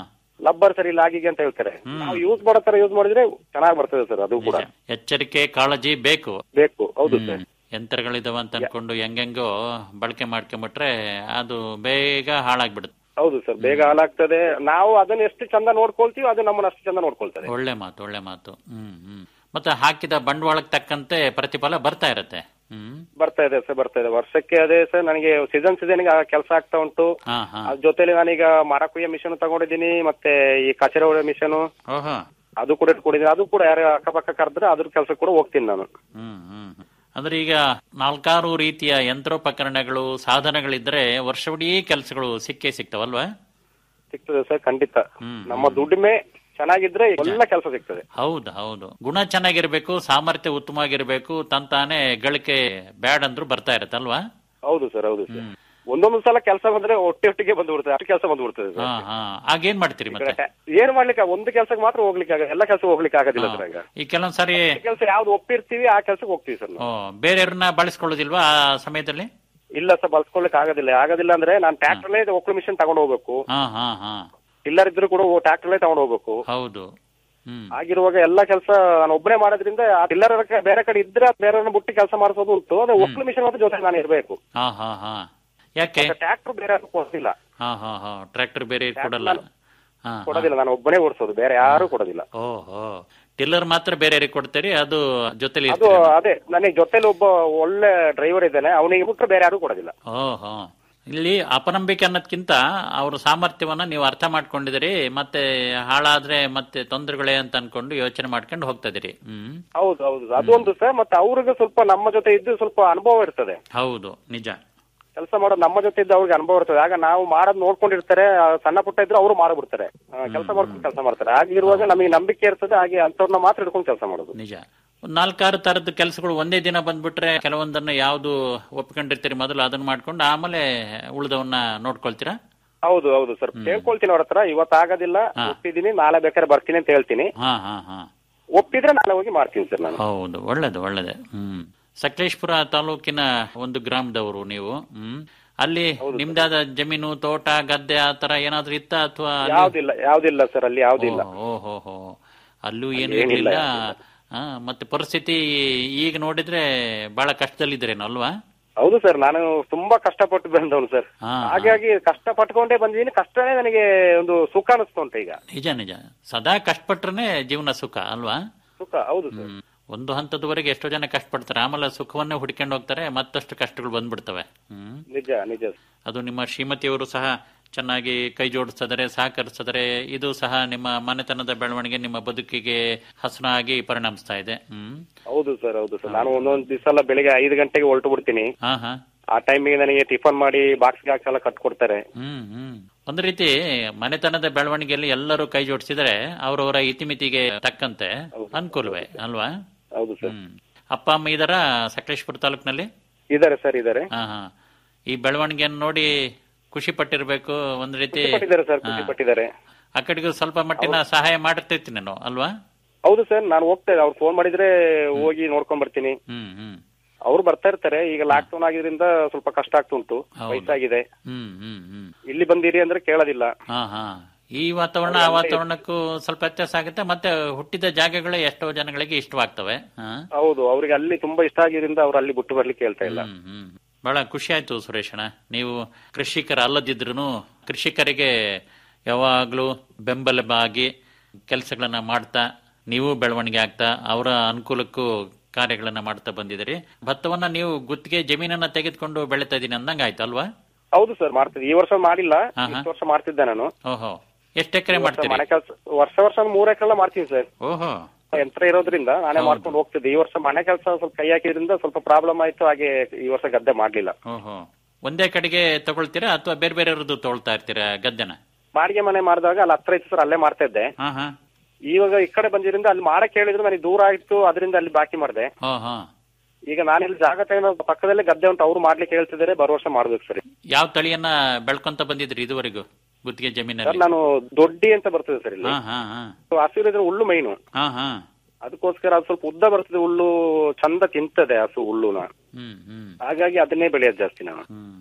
S4: ಲಬ್ಬರ್ ಸರಿ ಇಲ್ಲ ಆಗಿಗೆ ಅಂತ ಹೇಳ್ತಾರೆ ನಾವು ಯೂಸ್ ಮಾಡೋ ತರ ಯೂಸ್ ಮಾಡಿದ್ರೆ ಚೆನ್ನಾಗಿ ಬರ್ತದೆ ಸರ್ ಅದು ಕೂಡ
S3: ನಿಜ. ಎಚ್ಚರಿಕೆ ಕಾಳಜಿ ಬೇಕು
S4: ಬೇಕು ಹೌದು ಸರ್
S3: ಯಂತ್ರಗಳಿದಾವ ಅಂತ ಅನ್ಕೊಂಡು ಹೆಂಗೆಂಗೋ ಬಳಕೆ ಮಾಡ್ಕೊಂಬಿಟ್ರೆ ಅದು ಬೇಗ ಹಾಳಾಗ್ಬಿಡುತ್ತೆ
S4: ಹೌದು ಸರ್ ಬೇಗ ಹಾಲಾಗ್ತದೆ ನಾವು ಅದನ್ನ ಎಷ್ಟು ಚಂದ ನೋಡ್ಕೊಳ್ತೀವಿ ಅದು ನಮ್ಮನ್ನ ಅಷ್ಟು ಚಂದ ನೋಡ್ಕೊಳ್ತದೆ
S3: ಒಳ್ಳೆ ಮಾತು ಒಳ್ಳೆ ಮಾತು ಹ್ಮ್ ಹ್ಮ್ ಮತ್ತೆ ಹಾಕಿದ ಬಂಡವಾಳಕ್ಕೆ ತಕ್ಕಂತೆ ಪ್ರತಿಫಲ ಬರ್ತಾ ಇರತ್ತೆ ಹ್ಮ್
S4: ಬರ್ತಾ ಇದೆ ಸರ್ ಬರ್ತಾ ಇದೆ ವರ್ಷಕ್ಕೆ ಅದೇ ಸರ್ ನನಗೆ ಸೀಸನ್ ಸೀಸನ್ ಕೆಲಸ ಆಗ್ತಾ ಉಂಟು
S3: ಹಾ ಹಾ
S4: ಅದ್ರ ಜೊತೆಲಿ ನಾನೀಗ ಮರ ಕುಯ್ಯೋ ಮಿಷನ್ ತಗೊಂಡಿದ್ದೀನಿ ಮತ್ತೆ ಈ ಕಚೇರಿ ಹೊಡೆಯೋ ಮಿಷನ್
S3: ಓಹೋ
S4: ಅದು ಕೂಡ ಇಟ್ಕೊಂಡಿದ್ದೀನಿ ಅದು ಕೂಡ ಯಾರು ಅಕ್ಕಪಕ್ಕ ಕರೆದ್ರೆ ಅದ್ರ ಕೆಲಸ ಕೂಡ ಹೋಗ್ತೀನಿ ನಾನು
S3: ಹ್ಮ್ ಹ್ಮ್ ಹ್ಮ್. ಅಂದ್ರೆ ಈಗ ನಾಲ್ಕಾರು ರೀತಿಯ ಯಂತ್ರೋಪಕರಣಗಳು ಸಾಧನಗಳಿದ್ರೆ ವರ್ಷವಿಡೀ ಕೆಲಸಗಳು ಸಿಕ್ಕೇ ಸಿಗ್ತಾವಲ್ವಾ
S4: ಸಿಗ್ತದೆ ಸರ್ ಖಂಡಿತ
S3: ಹ್ಮ್.
S4: ನಮ್ಮ ದುಡಿಮೆ ಚೆನ್ನಾಗಿದ್ರೆ ಎಲ್ಲ ಕೆಲಸ ಸಿಗ್ತದೆ
S3: ಹೌದು ಹೌದು ಗುಣ ಚೆನ್ನಾಗಿರ್ಬೇಕು ಸಾಮರ್ಥ್ಯ ಉತ್ತಮವಾಗಿರ್ಬೇಕು ತಂತಾನೆ ಗಳಿಕೆ ಬ್ಯಾಡ್ ಅಂದ್ರೂ ಬರ್ತಾ ಇರತ್ತಲ್ವಾ
S4: ಹೌದು ಸರ್ ಹೌದು ಸರ್ ಒಂದೊಂದು ಸಲ ಕೆಲಸ ಬಂದ್ರೆ ಒಟ್ಟೆ ಒಟ್ಟಿಗೆ ಬಂದ್ಬಿಡ್ತದೆ ಅಷ್ಟು ಕೆಲಸ ಬಂದ್ಬಿಡ್ತದೆ
S3: ಹಾ
S4: ಸರ್
S3: ಹಾ ಆಗೇನ್ ಮಾಡ್ತೀರಿ ಮತ್ತೆ
S4: ಏನ್ ಮಾಡ್ಲಿಕ್ಕೆ ಒಂದು ಕೆಲಸಕ್ಕೆ ಮಾತ್ರ ಹೋಗ್ಲಿಕ್ಕೆ ಆಗ ಎಲ್ಲ ಕೆಲಸ ಹೋಗ್ಲಿಕ್ಕೆ ಆಗೋದಿಲ್ಲ ಸರ್ ಈಗ
S3: ಈ ಕೆಲವೊಂದ್ ಸಾರಿ
S4: ಕೆಲಸ ಯಾವ್ದು ಒಪ್ಪಿರ್ತೀವಿ ಆ ಕೆಲಸಕ್ಕೆ ಹೋಗ್ತೀವಿ ಸರ್ ನಾವು
S3: ಓ, ಬೇರೆಯವ್ರನ್ನ ಬಳಸ್ಕೊಳ್ಳೋದಿಲ್ವಾ ಆ ಸಮಯದಲ್ಲಿ
S4: ಇಲ್ಲ ಸರ್ ಬಳಸ್ಕೊಳ್ಲಿಕ್ಕೆ ಆಗೋದಿಲ್ಲ ಆಗೋದಿಲ್ಲ ಅಂದ್ರೆ ನಾನು ಟ್ರ್ಯಾಕ್ಟರ್ಲೇ ಒಕ್ಕಲು ಮಿಷನ್ ತಗೊಂಡು ಹೋಗ್ಬೇಕು
S3: ಹಾ ಹಾ ಹಾ
S4: ಟಿಲ್ಲರ್ ಇದ್ರು ಕೂಡ ಟ್ರ್ಯಾಕ್ಟರ್ಲೇ ತಗೊಂಡು ಹೋಗ್ಬೇಕು
S3: ಹೌದು ಹ್ಮ್
S4: ಆಗಿರುವಾಗ ಎಲ್ಲ ಕೆಲಸ ನಾನು ಒಬ್ಬನೇ ಮಾಡೋದ್ರಿಂದ ಆ ಟಿಲ್ಲರ್ ಬೇರೆ ಕಡೆ ಇದ್ರೆ ಬೇರೆ ಬಿಟ್ಟು ಕೆಲಸ ಮಾಡಿಸೋದು ಉಂಟು ಅದೇ ಒಕ್ಕಲು ಮಿಷನ್ ಮಾತ್ರ ಜೊತೆ ನಾನು ಇರಬೇಕು
S3: ಹಾ ಹಾ ಹಾ ಯಾಕೆ
S4: ಟ್ರ್ಯಾಕ್ಟರ್ ಬೇರೆ ಯಾರು ಕೊಡೋದಿಲ್ಲ
S3: ಹಾ ಹಾ ಹಾ ಟ್ರ್ಯಾಕ್ಟರ್ ಬೇರೆ ಕೊಡಲ್ಲ ಹಾ
S4: ಕೊಡೋದಿಲ್ಲ ನಾನು ಒಬ್ಬನೇ ಓಡಿಸೋದು ಬೇರೆ ಯಾರು ಕೊಡೋದಿಲ್ಲ
S3: ಓಹೋ ಟಿಲ್ಲರ್ ಮಾತ್ರ ಬೇರೆಯವ್ರಿಗೆ ಕೊಡ್ತೀರಿ ಅದು ಜೊತೆಲಿ
S4: ಅದು ಅದೇ ನನಗೆ ಜೊತೆಲಿ ಒಬ್ಬ ಒಳ್ಳೆ ಡ್ರೈವರ್ ಇದ್ದಾನೆ ಅವನಿಗೆ ಬಿಟ್ಟರೆ ಬೇರೆ ಯಾರು ಕೊಡೋದಿಲ್ಲ
S3: ಓಹೋ ಇಲ್ಲಿ ಅಪನಂಬಿಕೆ ಅನ್ನೋದ್ಕಿಂತ ಅವ್ರ ಸಾಮರ್ಥ್ಯವನ್ನ ನೀವು ಅರ್ಥ ಮಾಡ್ಕೊಂಡಿದ್ದೀರಿ ಮತ್ತೆ ಹಾಳಾದ್ರೆ ಮತ್ತೆ ತೊಂದರೆಗಳೇ ಅಂತ ಅನ್ಕೊಂಡು ಯೋಚನೆ ಮಾಡ್ಕೊಂಡು ಹೋಗ್ತಾ ಇದೀರಿ ಹ್ಮ್
S4: ಹೌದು ಹೌದು ಅದೊಂದು ಸರ್ ಮತ್ತೆ ಅವ್ರಿಗೆ ಸ್ವಲ್ಪ ನಮ್ಮ ಜೊತೆ ಇದ್ದು ಸ್ವಲ್ಪ ಅನುಭವ ಇರ್ತದೆ
S3: ಹೌದು ನಿಜ
S4: ಕೆಲಸ ಮಾಡೋದು ನಮ್ಮ ಜೊತೆ ಇದ್ದು ಅವ್ರಿಗೆ ಅನುಭವ ಇರ್ತದೆ ಆಗ ನಾವು ಮಾಡೋದ್ ನೋಡ್ಕೊಂಡಿರ್ತಾರೆ ಆ ಸಣ್ಣ ಪುಟ್ಟ ಇದ್ರೆ ಅವರು ಮಾಡ್ಬಿಡ್ತಾರೆ ಕೆಲಸ ಮಾಡ್ಕೊಂಡು ಕೆಲಸ ಮಾಡ್ತಾರೆ ಆಗಿರುವಾಗ ನಮಗೆ ನಂಬಿಕೆ ಇರ್ತದೆ ಹಾಗೆ ಅಂತವ್ರನ್ನ ಮಾತ್ರ ಹಿಡ್ಕೊಂಡು ಕೆಲಸ ಮಾಡೋದು
S3: ನಿಜ ಒಂದ್ ನಾಲ್ಕಾರು ತರದ ಕೆಲಸಗಳು ಒಂದೇ ದಿನ ಬಂದ್ಬಿಟ್ರೆ ಕೆಲವೊಂದನ್ನ ಯಾವ್ದು ಒಪ್ಕೊಂಡಿರ್ತೀರಿ ಮೊದಲು ಅದನ್ನ ಮಾಡ್ಕೊಂಡು ಆಮೇಲೆ ಉಳಿದವನ್ನ ನೋಡ್ಕೊಳ್ತೀರಾ
S4: ಹೌದು ಹೌದು ಸರ್ ಕೇಳ್ಕೊಳ್ತೀನಿ ಅವ್ರ ಹತ್ರ ಇವತ್ತು ಆಗೋದಿಲ್ಲ ಒಪ್ಪಿದ್ದೀನಿ ನಾಳೆ ಬೇಕಾದ್ರೆ ಬರ್ತೀನಿ ಅಂತ ಹೇಳ್ತೀನಿ
S3: ಹಾ ಹಾ ಹಾ
S4: ಒಪ್ಪಿದ್ರೆ ನಾಳೆ ಹೋಗಿ ಮಾಡ್ತೀನಿ ಸರ್ ನಾನು
S3: ಹೌದು ಒಳ್ಳೇದು ಒಳ್ಳೇದೆ ಹ್ಮ್ ಸಕಲೇಶ್ಪುರ ತಾಲೂಕಿನ ಒಂದು ಗ್ರಾಮದವರು ನೀವು ಹ್ಮ್ ಅಲ್ಲಿ ನಿಮ್ದಾದ ಜಮೀನು ತೋಟ ಗದ್ದೆ ಆ ತರ ಏನಾದ್ರೂ ಇತ್ತ ಅಥವಾ
S4: ಯಾವ್ದಿಲ್ಲ ಯಾವ್ದಿಲ್ಲ ಸರ್ ಅಲ್ಲಿ ಯಾವ್ದಿಲ್ಲ
S3: ಓಹೋ ಹೋ ಅಲ್ಲೂ ಏನು
S4: ಏನಿಲ್ಲ,
S3: ಇರಲಿಲ್ಲ ಹಾ ಮತ್ತೆ ಪರಿಸ್ಥಿತಿ ಈಗ ನೋಡಿದ್ರೆ ಬಹಳ ಕಷ್ಟದಲ್ಲಿದ್ದೀರೇನೋ ಅಲ್ವಾ
S4: ಹೌದು ಸರ್ ನಾನು ತುಂಬಾ ಕಷ್ಟಪಟ್ಟು ಬಂದವನು ಸರ್
S3: ಹಾ,
S4: ಹಾಗಾಗಿ ಕಷ್ಟ ಪಟ್ಕೊಂಡೇ ಬಂದಿದ್ದೀನಿ ಕಷ್ಟನೇ ನನಗೆ ಒಂದು ಸುಖ ಅನಿಸ್ತು ಅಂತ ಈಗ
S3: ನಿಜ ನಿಜ ಸದಾ ಕಷ್ಟಪಟ್ರೆ ಜೀವನ ಸುಖ ಅಲ್ವಾ
S4: ಸುಖ ಹೌದು ಸರ್
S3: ಹ್ಮ್. ಒಂದು ಹಂತದವರೆಗೆ ಎಷ್ಟೋ ಜನ ಕಷ್ಟಪಡ್ತಾರೆ ಆಮೇಲೆ ಸುಖವನ್ನೇ ಹುಡ್ಕೊಂಡು ಹೋಗ್ತಾರೆ ಮತ್ತಷ್ಟು ಕಷ್ಟಗಳು ಬಂದ್ಬಿಡ್ತವೆ ಹ್ಮ್
S4: ನಿಜ ನಿಜ
S3: ಅದು ನಿಮ್ಮ ಶ್ರೀಮತಿಯವರು ಸಹ ಚೆನ್ನಾಗಿ ಕೈ ಜೋಡಿಸಿದರೆ ಸಹಕರಿಸಿದರೆ ಇದು ಸಹ ನಿಮ್ಮ ಮನೆತನದ ಬೆಳವಣಿಗೆ ನಿಮ್ಮ ಬದುಕಿಗೆ ಹಸನಾಗಿ ಪರಿಣಮಿಸ್ತಾ ಇದೆ ಹ್ಮ್
S4: ಹೌದು ಸರ್ ಹೌದು ಸರ್ ನಾನು ಒಂದೊಂದ್ ದಿವಸ ಎಲ್ಲ ಬೆಳಿಗ್ಗೆ ಐದು ಗಂಟೆಗೆ ಹೊರಟು ಬಿಡ್ತೀನಿ
S3: ಹಾ ಹಾ
S4: ಆ ಟೈಮಿಗೆ ನನಗೆ ಟಿಫನ್ ಮಾಡಿ ಬಾಕ್ಸ್ ಗಾಕ್ಸ್ ಎಲ್ಲ ಕಟ್ಕೊಡ್ತಾರೆ
S3: ಹ್ಮ್ ಹ್ಮ್ ಒಂದು ರೀತಿ ಮನೆತನದ ಬೆಳವಣಿಗೆಯಲ್ಲಿ ಎಲ್ಲರೂ ಕೈ ಜೋಡಿಸಿದರೆ ಅವರವರ ಇತಿಮಿತಿಗೆ ತಕ್ಕಂತೆ ಅನುಕೂಲವೇ ಅಲ್ವಾ
S4: ಹೌದು ಸರ್
S3: ಹ್ಮ್ ಅಪ್ಪ ಅಮ್ಮ ಇದಾರ ಸಕಲೇಶ್ಪುರ ತಾಲೂಕಿನಲ್ಲಿ
S4: ಇದಾರೆ ಸರ್ ಇದಾರೆ
S3: ಹಾ ಹಾ ಈ ಬೆಳವಣಿಗೆಯನ್ನು ನೋಡಿ ಖುಷಿ ಪಟ್ಟಿರ್ಬೇಕು ಒಂದ್ ರೀತಿ
S4: ಪಟ್ಟಿದ್ದಾರೆ ಸರ್ ಖುಷಿ
S3: ಹಾ.
S4: ಪಟ್ಟಿದ್ದಾರೆ
S3: ಆ ಕಡೆಗೂ ಸ್ವಲ್ಪ ಮಟ್ಟಿನ ಸಹಾಯ ಮಾಡಿರ್ತೀನಿ ನಾನು ಅಲ್ವಾ
S4: ಹೌದು ಸರ್ ನಾನು ಹೋಗ್ತೇನೆ ಅವ್ರು ಫೋನ್ ಮಾಡಿದ್ರೆ ಹೋಗಿ ನೋಡ್ಕೊಂಡ್ ಬರ್ತೀನಿ
S3: ಹ್ಮ್ ಹ್ಮ್
S4: ಅವ್ರು ಬರ್ತಾ ಇರ್ತಾರೆ ಈಗ ಲಾಕ್ ಡೌನ್ ಆಗಿದ್ರಿಂದ ಸ್ವಲ್ಪ ಕಷ್ಟ ಆಗ್ತುಂಟು
S3: ಹೌದು.
S4: ವಯಸ್ಸಾಗಿದೆ
S3: ಹ್ಮ್ ಹ್ಮ್ ಹ್ಮ್
S4: ಇಲ್ಲಿ ಬಂದಿರಿ ಅಂದ್ರೆ ಕೇಳೋದಿಲ್ಲ
S3: ಹಾ ಹಾ ಈ ವಾತಾವರಣ ಆ ವಾತಾವರಣಕ್ಕೂ ಸ್ವಲ್ಪ ವ್ಯತ್ಯಾಸ ಆಗುತ್ತೆ ಮತ್ತೆ ಹುಟ್ಟಿದ ಜಾಗಗಳೇ ಎಷ್ಟೋ ಜನಗಳಿಗೆ ಇಷ್ಟವಾಗ್ತವೆ ಹಾ
S4: ಹೌದು ಅವ್ರಿಗೆ ಅಲ್ಲಿ ತುಂಬಾ ಇಷ್ಟ ಆಗಿದ್ರಿಂದ ಅವ್ರು ಅಲ್ಲಿ ಬಿಟ್ಟು ಬರ್ಲಿಕ್ಕೆ ಹೇಳ್ತಾ ಇಲ್ಲ
S3: ಹ್ಮ್ ಹ್ಮ್ ಬಹಳ ಖುಷಿ ಆಯ್ತು ಸುರೇಶಣ್ಣ ನೀವು ಕೃಷಿಕರ ಅಲ್ಲದಿದ್ರು ಕೃಷಿಕರಿಗೆ ಯಾವಾಗ್ಲೂ ಬೆಂಬಲವಾಗಿ ಕೆಲಸಗಳನ್ನ ಮಾಡ್ತಾ ನೀವು ಬೆಳವಣಿಗೆ ಆಗ್ತಾ ಅವರ ಅನುಕೂಲಕ್ಕೂ ಕಾರ್ಯಗಳನ್ನ ಮಾಡ್ತಾ ಬಂದಿದ್ದೀರಿ ಭತ್ತವನ್ನ ನೀವು ಗುತ್ತಿಗೆ ಜಮೀನನ್ನ ತೆಗೆದುಕೊಂಡು ಬೆಳೀತಾ ಇದೀನಿ ಅಂದಂಗ ಆಯ್ತು ಅಲ್ವಾ
S4: ಹೌದು ಸರ್ ಮಾಡ್ತಿದ್ದೆ ಈ ವರ್ಷ ಮಾಡಿಲ್ಲ
S3: ಹಾ, ಹಾ.
S4: ಇಷ್ಟು ವರ್ಷ ಮಾಡ್ತಿದ್ದೆ ನಾನು
S3: ಓಹೋ ಎಷ್ಟು ಎಕರೆ
S4: ಈ ವರ್ಷ
S3: ಮಾಡ್ತೀರಿ
S4: ಮನೆ ಕೆಲಸ ವರ್ಷ ವರ್ಷ ಒಂದ್ ಮೂರ್ ಎಕರೆ ಮಾಡ್ತೀನಿ ಸರ್
S3: ಓಹೋ
S4: ಯಂತ್ರ ಇರೋದ್ರಿಂದ ನಾನೇ ಮಾಡ್ಕೊಂಡು ಹೋಗ್ತಿದ್ದೆ ಈ ವರ್ಷ ಮನೆ ಕೆಲಸ ಸ್ವಲ್ಪ ಕೈ ಹಾಕಿದ್ರಿಂದ ಸ್ವಲ್ಪ ಪ್ರಾಬ್ಲಮ್ ಆಯ್ತು ಹಾಗೆ ಈ ವರ್ಷ ಗದ್ದೆ ಮಾಡ್ಲಿಲ್ಲ
S3: ಓಹೋ ಒಂದೇ ಕಡೆಗೆ ತಗೊಳ್ತೀರಾ ಅಥವಾ ಬೇರೆ ಬೇರೆಯವ್ರದ್ದು ತಗೊಳ್ತಾ ಇರ್ತೀರಾ ಗದ್ದೆನ
S4: ಬಾಡಿಗೆ ಮನೆ ಮಾಡಿದಾಗ ಅಲ್ಲಿ ಹತ್ರ ಇತ್ತು ಸರ್ ಅಲ್ಲೇ ಮಾಡ್ತಾ ಇದ್ದೆ
S3: ಹಾ ಹಾ
S4: ಇವಾಗ ಈ ಕಡೆ ಬಂದಿರಿಂದ ಅಲ್ಲಿ ಮಾಡಕ್ ಹೇಳಿದ್ರು ನನಗೆ ದೂರ ಆಯ್ತು ಅದರಿಂದ ಅಲ್ಲಿ ಬಾಕಿ ಮಾಡಿದೆ
S3: ಹೋ ಹಾ
S4: ಈಗ ನಾನು ಇಲ್ಲಿ ಜಾಗ ತಗೊಂಡು ಪಕ್ಕದಲ್ಲೇ ಗದ್ದೆ ಉಂಟು ಅವ್ರು ಮಾಡ್ಲಿಕ್ಕೆ ಹೇಳ್ತಿದ್ದಾರೆ ಬರೋ ವರ್ಷ ಮಾಡ್ಬೇಕು ಸರ್
S3: ಯಾವ ತಳಿಯನ್ನ ಬೆಳ್ಕೊಂತ ಬಂದಿದ್ರಿ ಇದುವರೆಗೂ ಗುತ್ತಿಗೆ
S4: ಸರ್
S3: ಜಮೀನಲ್ಲಿ
S4: ನಾನು ದೊಡ್ಡಿ ಅಂತ ಬರ್ತದೆ ಸರ್ ಇಲ್ಲಿ
S3: ಹಾ ಹಾ ಹಾ
S4: ಹಸಿರು ಇದ್ರೆ ಹುಲ್ಲು ಮೈನು
S3: ಹಾ ಹಾ
S4: ಅದಕ್ಕೋಸ್ಕರ ಅದು ಸ್ವಲ್ಪ ಉದ್ದ ಬರ್ತದೆ ಹುಲ್ಲು ಚಂದ ತಿಂತದೆ ಹಸು ಹುಲ್ಲುನ
S3: ಹ್ಮ್ ಹ್ಮ್
S4: ಹಾಗಾಗಿ ಅದನ್ನೇ ಬೆಳೆಯೋದು ಜಾಸ್ತಿ ನಾನು
S3: ಹ್ಮ್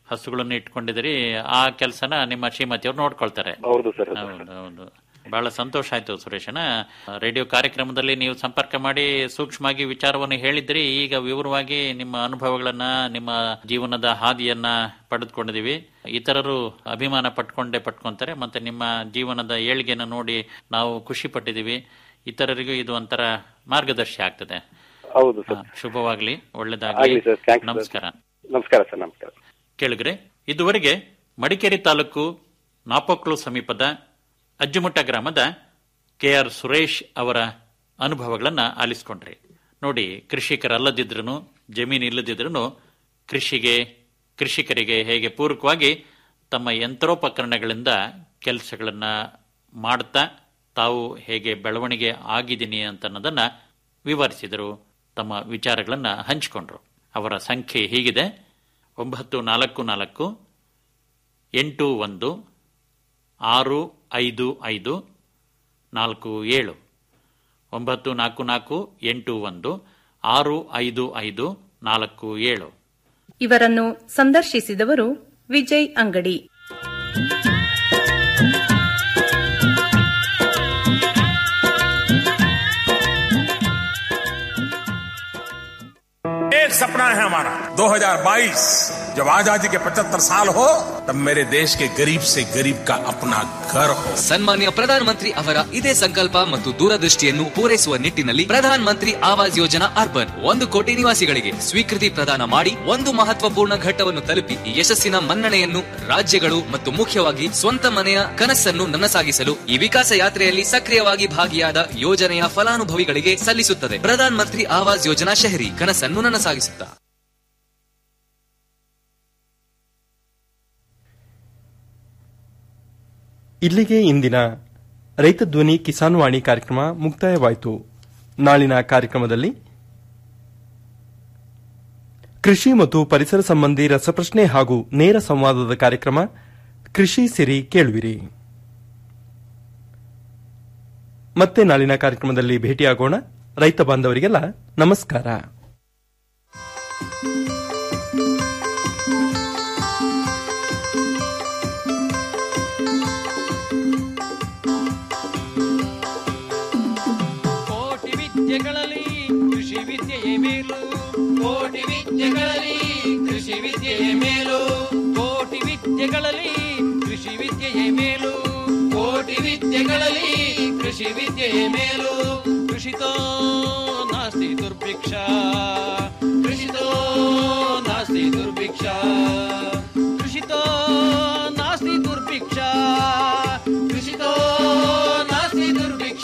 S3: ಹಸುಗಳನ್ನು ಇಟ್ಕೊಂಡಿದ್ದೀರಿ ಆ ಕೆಲಸನ ನಿಮ್ಮ ಶ್ರೀಮತಿಯವ್ರು ನೋಡ್ಕೊಳ್ತಾರೆ
S4: ಹೌದು ಸರ್
S3: ಹೌದು ಹೌದು ಬಹಳ ಸಂತೋಷ ಆಯ್ತು ಸುರೇಶನ ರೇಡಿಯೋ ಕಾರ್ಯಕ್ರಮದಲ್ಲಿ ನೀವು ಸಂಪರ್ಕ ಮಾಡಿ ಸೂಕ್ಷ್ಮವಾಗಿ ವಿಚಾರವನ್ನು ಹೇಳಿದ್ರಿ ಈಗ ವಿವರವಾಗಿ ನಿಮ್ಮ ಅನುಭವಗಳನ್ನ ನಿಮ್ಮ ಜೀವನದ ಹಾದಿಯನ್ನ ಪಡೆದುಕೊಂಡಿದೀವಿ ಇತರರು ಅಭಿಮಾನ ಪಟ್ಕೊಂಡೇ ಪಟ್ಕೊಂತಾರೆ ಮತ್ತೆ ನಿಮ್ಮ ಜೀವನದ ಏಳಿಗೆನ ನೋಡಿ ನಾವು ಖುಷಿ ಪಟ್ಟಿದೀವಿ ಇತರರಿಗೂ ಇದು ಒಂಥರ ಮಾರ್ಗದರ್ಶಿ ಆಗ್ತದೆ
S4: ಹೌದು ಸರ್
S3: ಹಾ, ಶುಭವಾಗ್ಲಿ
S4: ಆಗ್ಲಿ
S3: ಒಳ್ಳೇದಾಗ್ಲಿ
S4: ಸರ್ ಥ್ಯಾಂಕ್ಸ್
S3: ನಮಸ್ಕಾರ
S4: ನಮಸ್ಕಾರ ಸರ್ ನಮಸ್ಕಾರ
S3: ಕೇಳಿದ್ರೆ ಇದುವರೆಗೆ ಮಡಿಕೇರಿ ತಾಲೂಕು ನಾಪೋಕ್ಲು ಸಮೀಪದ ಅಜ್ಜುಮುಟ್ಟ ಗ್ರಾಮದ ಕೆ ಆರ್ ಸುರೇಶ್ ಅವರ ಅನುಭವಗಳನ್ನ ಆಲಿಸ್ಕೊಂಡ್ರಿ ನೋಡಿ ಕೃಷಿಕರಲ್ಲದಿದ್ರು ಜಮೀನು ಇಲ್ಲದಿದ್ರು ಕೃಷಿಗೆ ಕೃಷಿಕರಿಗೆ ಹೇಗೆ ಪೂರಕವಾಗಿ ತಮ್ಮ ಯಂತ್ರೋಪಕರಣಗಳಿಂದ ಕೆಲಸಗಳನ್ನ ಮಾಡ್ತಾ ತಾವು ಹೇಗೆ ಬೆಳವಣಿಗೆ ಆಗಿದ್ದೀನಿ ಅಂತ ಅನ್ನೋದನ್ನ ವಿವರಿಸಿದರು ತಮ್ಮ ವಿಚಾರಗಳನ್ನ ಹಂಚಿಕೊಂಡ್ರು ಅವರ ಸಂಖ್ಯೆ ಹೀಗಿದೆ ಒಂಬತ್ತು ನಾಲ್ಕು ನಾಲ್ಕು ಎಂಟು ಒಂದು ಆರು ಐದು ಐದು ನಾಲ್ಕು ಏಳು ಒಂಬತ್ತು ನಾಲ್ಕು ನಾಲ್ಕು ಎಂಟು ಒಂದು ಆರು ಐದು ಐದು ನಾಲ್ಕು ಏಳು
S5: ಇವರನ್ನು ಸಂದರ್ಶಿಸಿದವರು ವಿಜಯ್ ಅಂಗಡಿ
S6: एक सपना है हमारा 2022 जब आजादी के 75 साल हो तब मेरे देश के गरीब से गरीब का अपना घर हो
S7: ಸನ್ಮಾನ್ಯ ಪ್ರಧಾನಮಂತ್ರಿ ಅವರ ಇದೇ ಸಂಕಲ್ಪ ಮತ್ತು ದೂರದೃಷ್ಟಿಯನ್ನು ಪೂರೈಸುವ ನಿಟ್ಟಿನಲ್ಲಿ ಪ್ರಧಾನ ಮಂತ್ರಿ ಆವಾಸ್ ಯೋಜನಾ ಅರ್ಬನ್ ಒಂದು ಕೋಟಿ ನಿವಾಸಿಗಳಿಗೆ ಸ್ವೀಕೃತಿ ಪ್ರದಾನ ಮಾಡಿ ಒಂದು ಮಹತ್ವಪೂರ್ಣ ಘಟ್ಟವನ್ನು ತಲುಪಿ ಈ ಯಶಸ್ಸಿನ ಮನ್ನಣೆಯನ್ನು ರಾಜ್ಯಗಳು ಮತ್ತು ಮುಖ್ಯವಾಗಿ ಸ್ವಂತ ಮನೆಯ ಕನಸನ್ನು ನನಸಾಗಿಸಲು ಈ ವಿಕಾಸ ಯಾತ್ರೆಯಲ್ಲಿ ಸಕ್ರಿಯವಾಗಿ ಭಾಗಿಯಾದ ಯೋಜನೆಯ ಫಲಾನುಭವಿಗಳಿಗೆ ಸಲ್ಲಿಸುತ್ತದೆ ಪ್ರಧಾನ ಮಂತ್ರಿ ಆವಾಸ್ ಯೋಜನಾ ಶಹರಿ ಕನಸನ್ನು ನನಸಾಗಿಸುತ್ತಾ
S1: ಇಲ್ಲಿಗೆ ಇಂದಿನ ರೈತ ಧ್ವನಿ ಕಿಸಾನ್ ವಾಣಿ ಕಾರ್ಯಕ್ರಮ ಮುಕ್ತಾಯವಾಯಿತು ನಾಳಿನ ಕಾರ್ಯಕ್ರಮದಲ್ಲಿ ಕೃಷಿ ಮತ್ತು ಪರಿಸರ ಸಂಬಂಧಿ ರಸಪ್ರಶ್ನೆ ಹಾಗೂ ನೇರ ಸಂವಾದದ ಕಾರ್ಯಕ್ರಮ ಕೃಷಿ ಸಿರಿ ಕೇಳುವಿರಿ ಮತ್ತೆ ನಾಳಿನ ಕಾರ್ಯಕ್ರಮದಲ್ಲಿ ಭೇಟಿಯಾಗೋಣ ರೈತ ಬಾಂಧವರಿಗೆಲ್ಲ ನಮಸ್ಕಾರ
S2: ಕೋಟಿ ವಿದ್ಯೆಗಳಲ್ಲಿ ಕೃಷಿ ವಿದ್ಯೆಯೇ ಮೇಲು ಕೋಟಿ ವಿದ್ಯೆಗಳಲ್ಲಿ ಕೃಷಿ ವಿದ್ಯೆಯೇ ಮೇಲು ಕೋಟಿ ವಿದ್ಯೆಗಳಲ್ಲಿ ಕೃಷಿ ವಿದ್ಯೆಯೇ ಮೇಲು ಕೋಟಿ ವಿದ್ಯೆಗಳಲ್ಲಿ ಕೃಷಿ ವಿದ್ಯೆಯೇ ಮೇಲು ಕೃಷಿತೋ ನಾಸ್ತಿ ದುರ್ಭಿಕ್ಷ ಕೃಷಿತೋ ನಾಸ್ತಿ ದುರ್ಭಿಕ್ಷ ಕೃಷಿತೋ ನಾಸ್ತಿ ದುರ್ಭಿಕ್ಷ ಕೃಷಿತೋ ನಾಸ್ತಿ ದುರ್ಭಿಕ್ಷ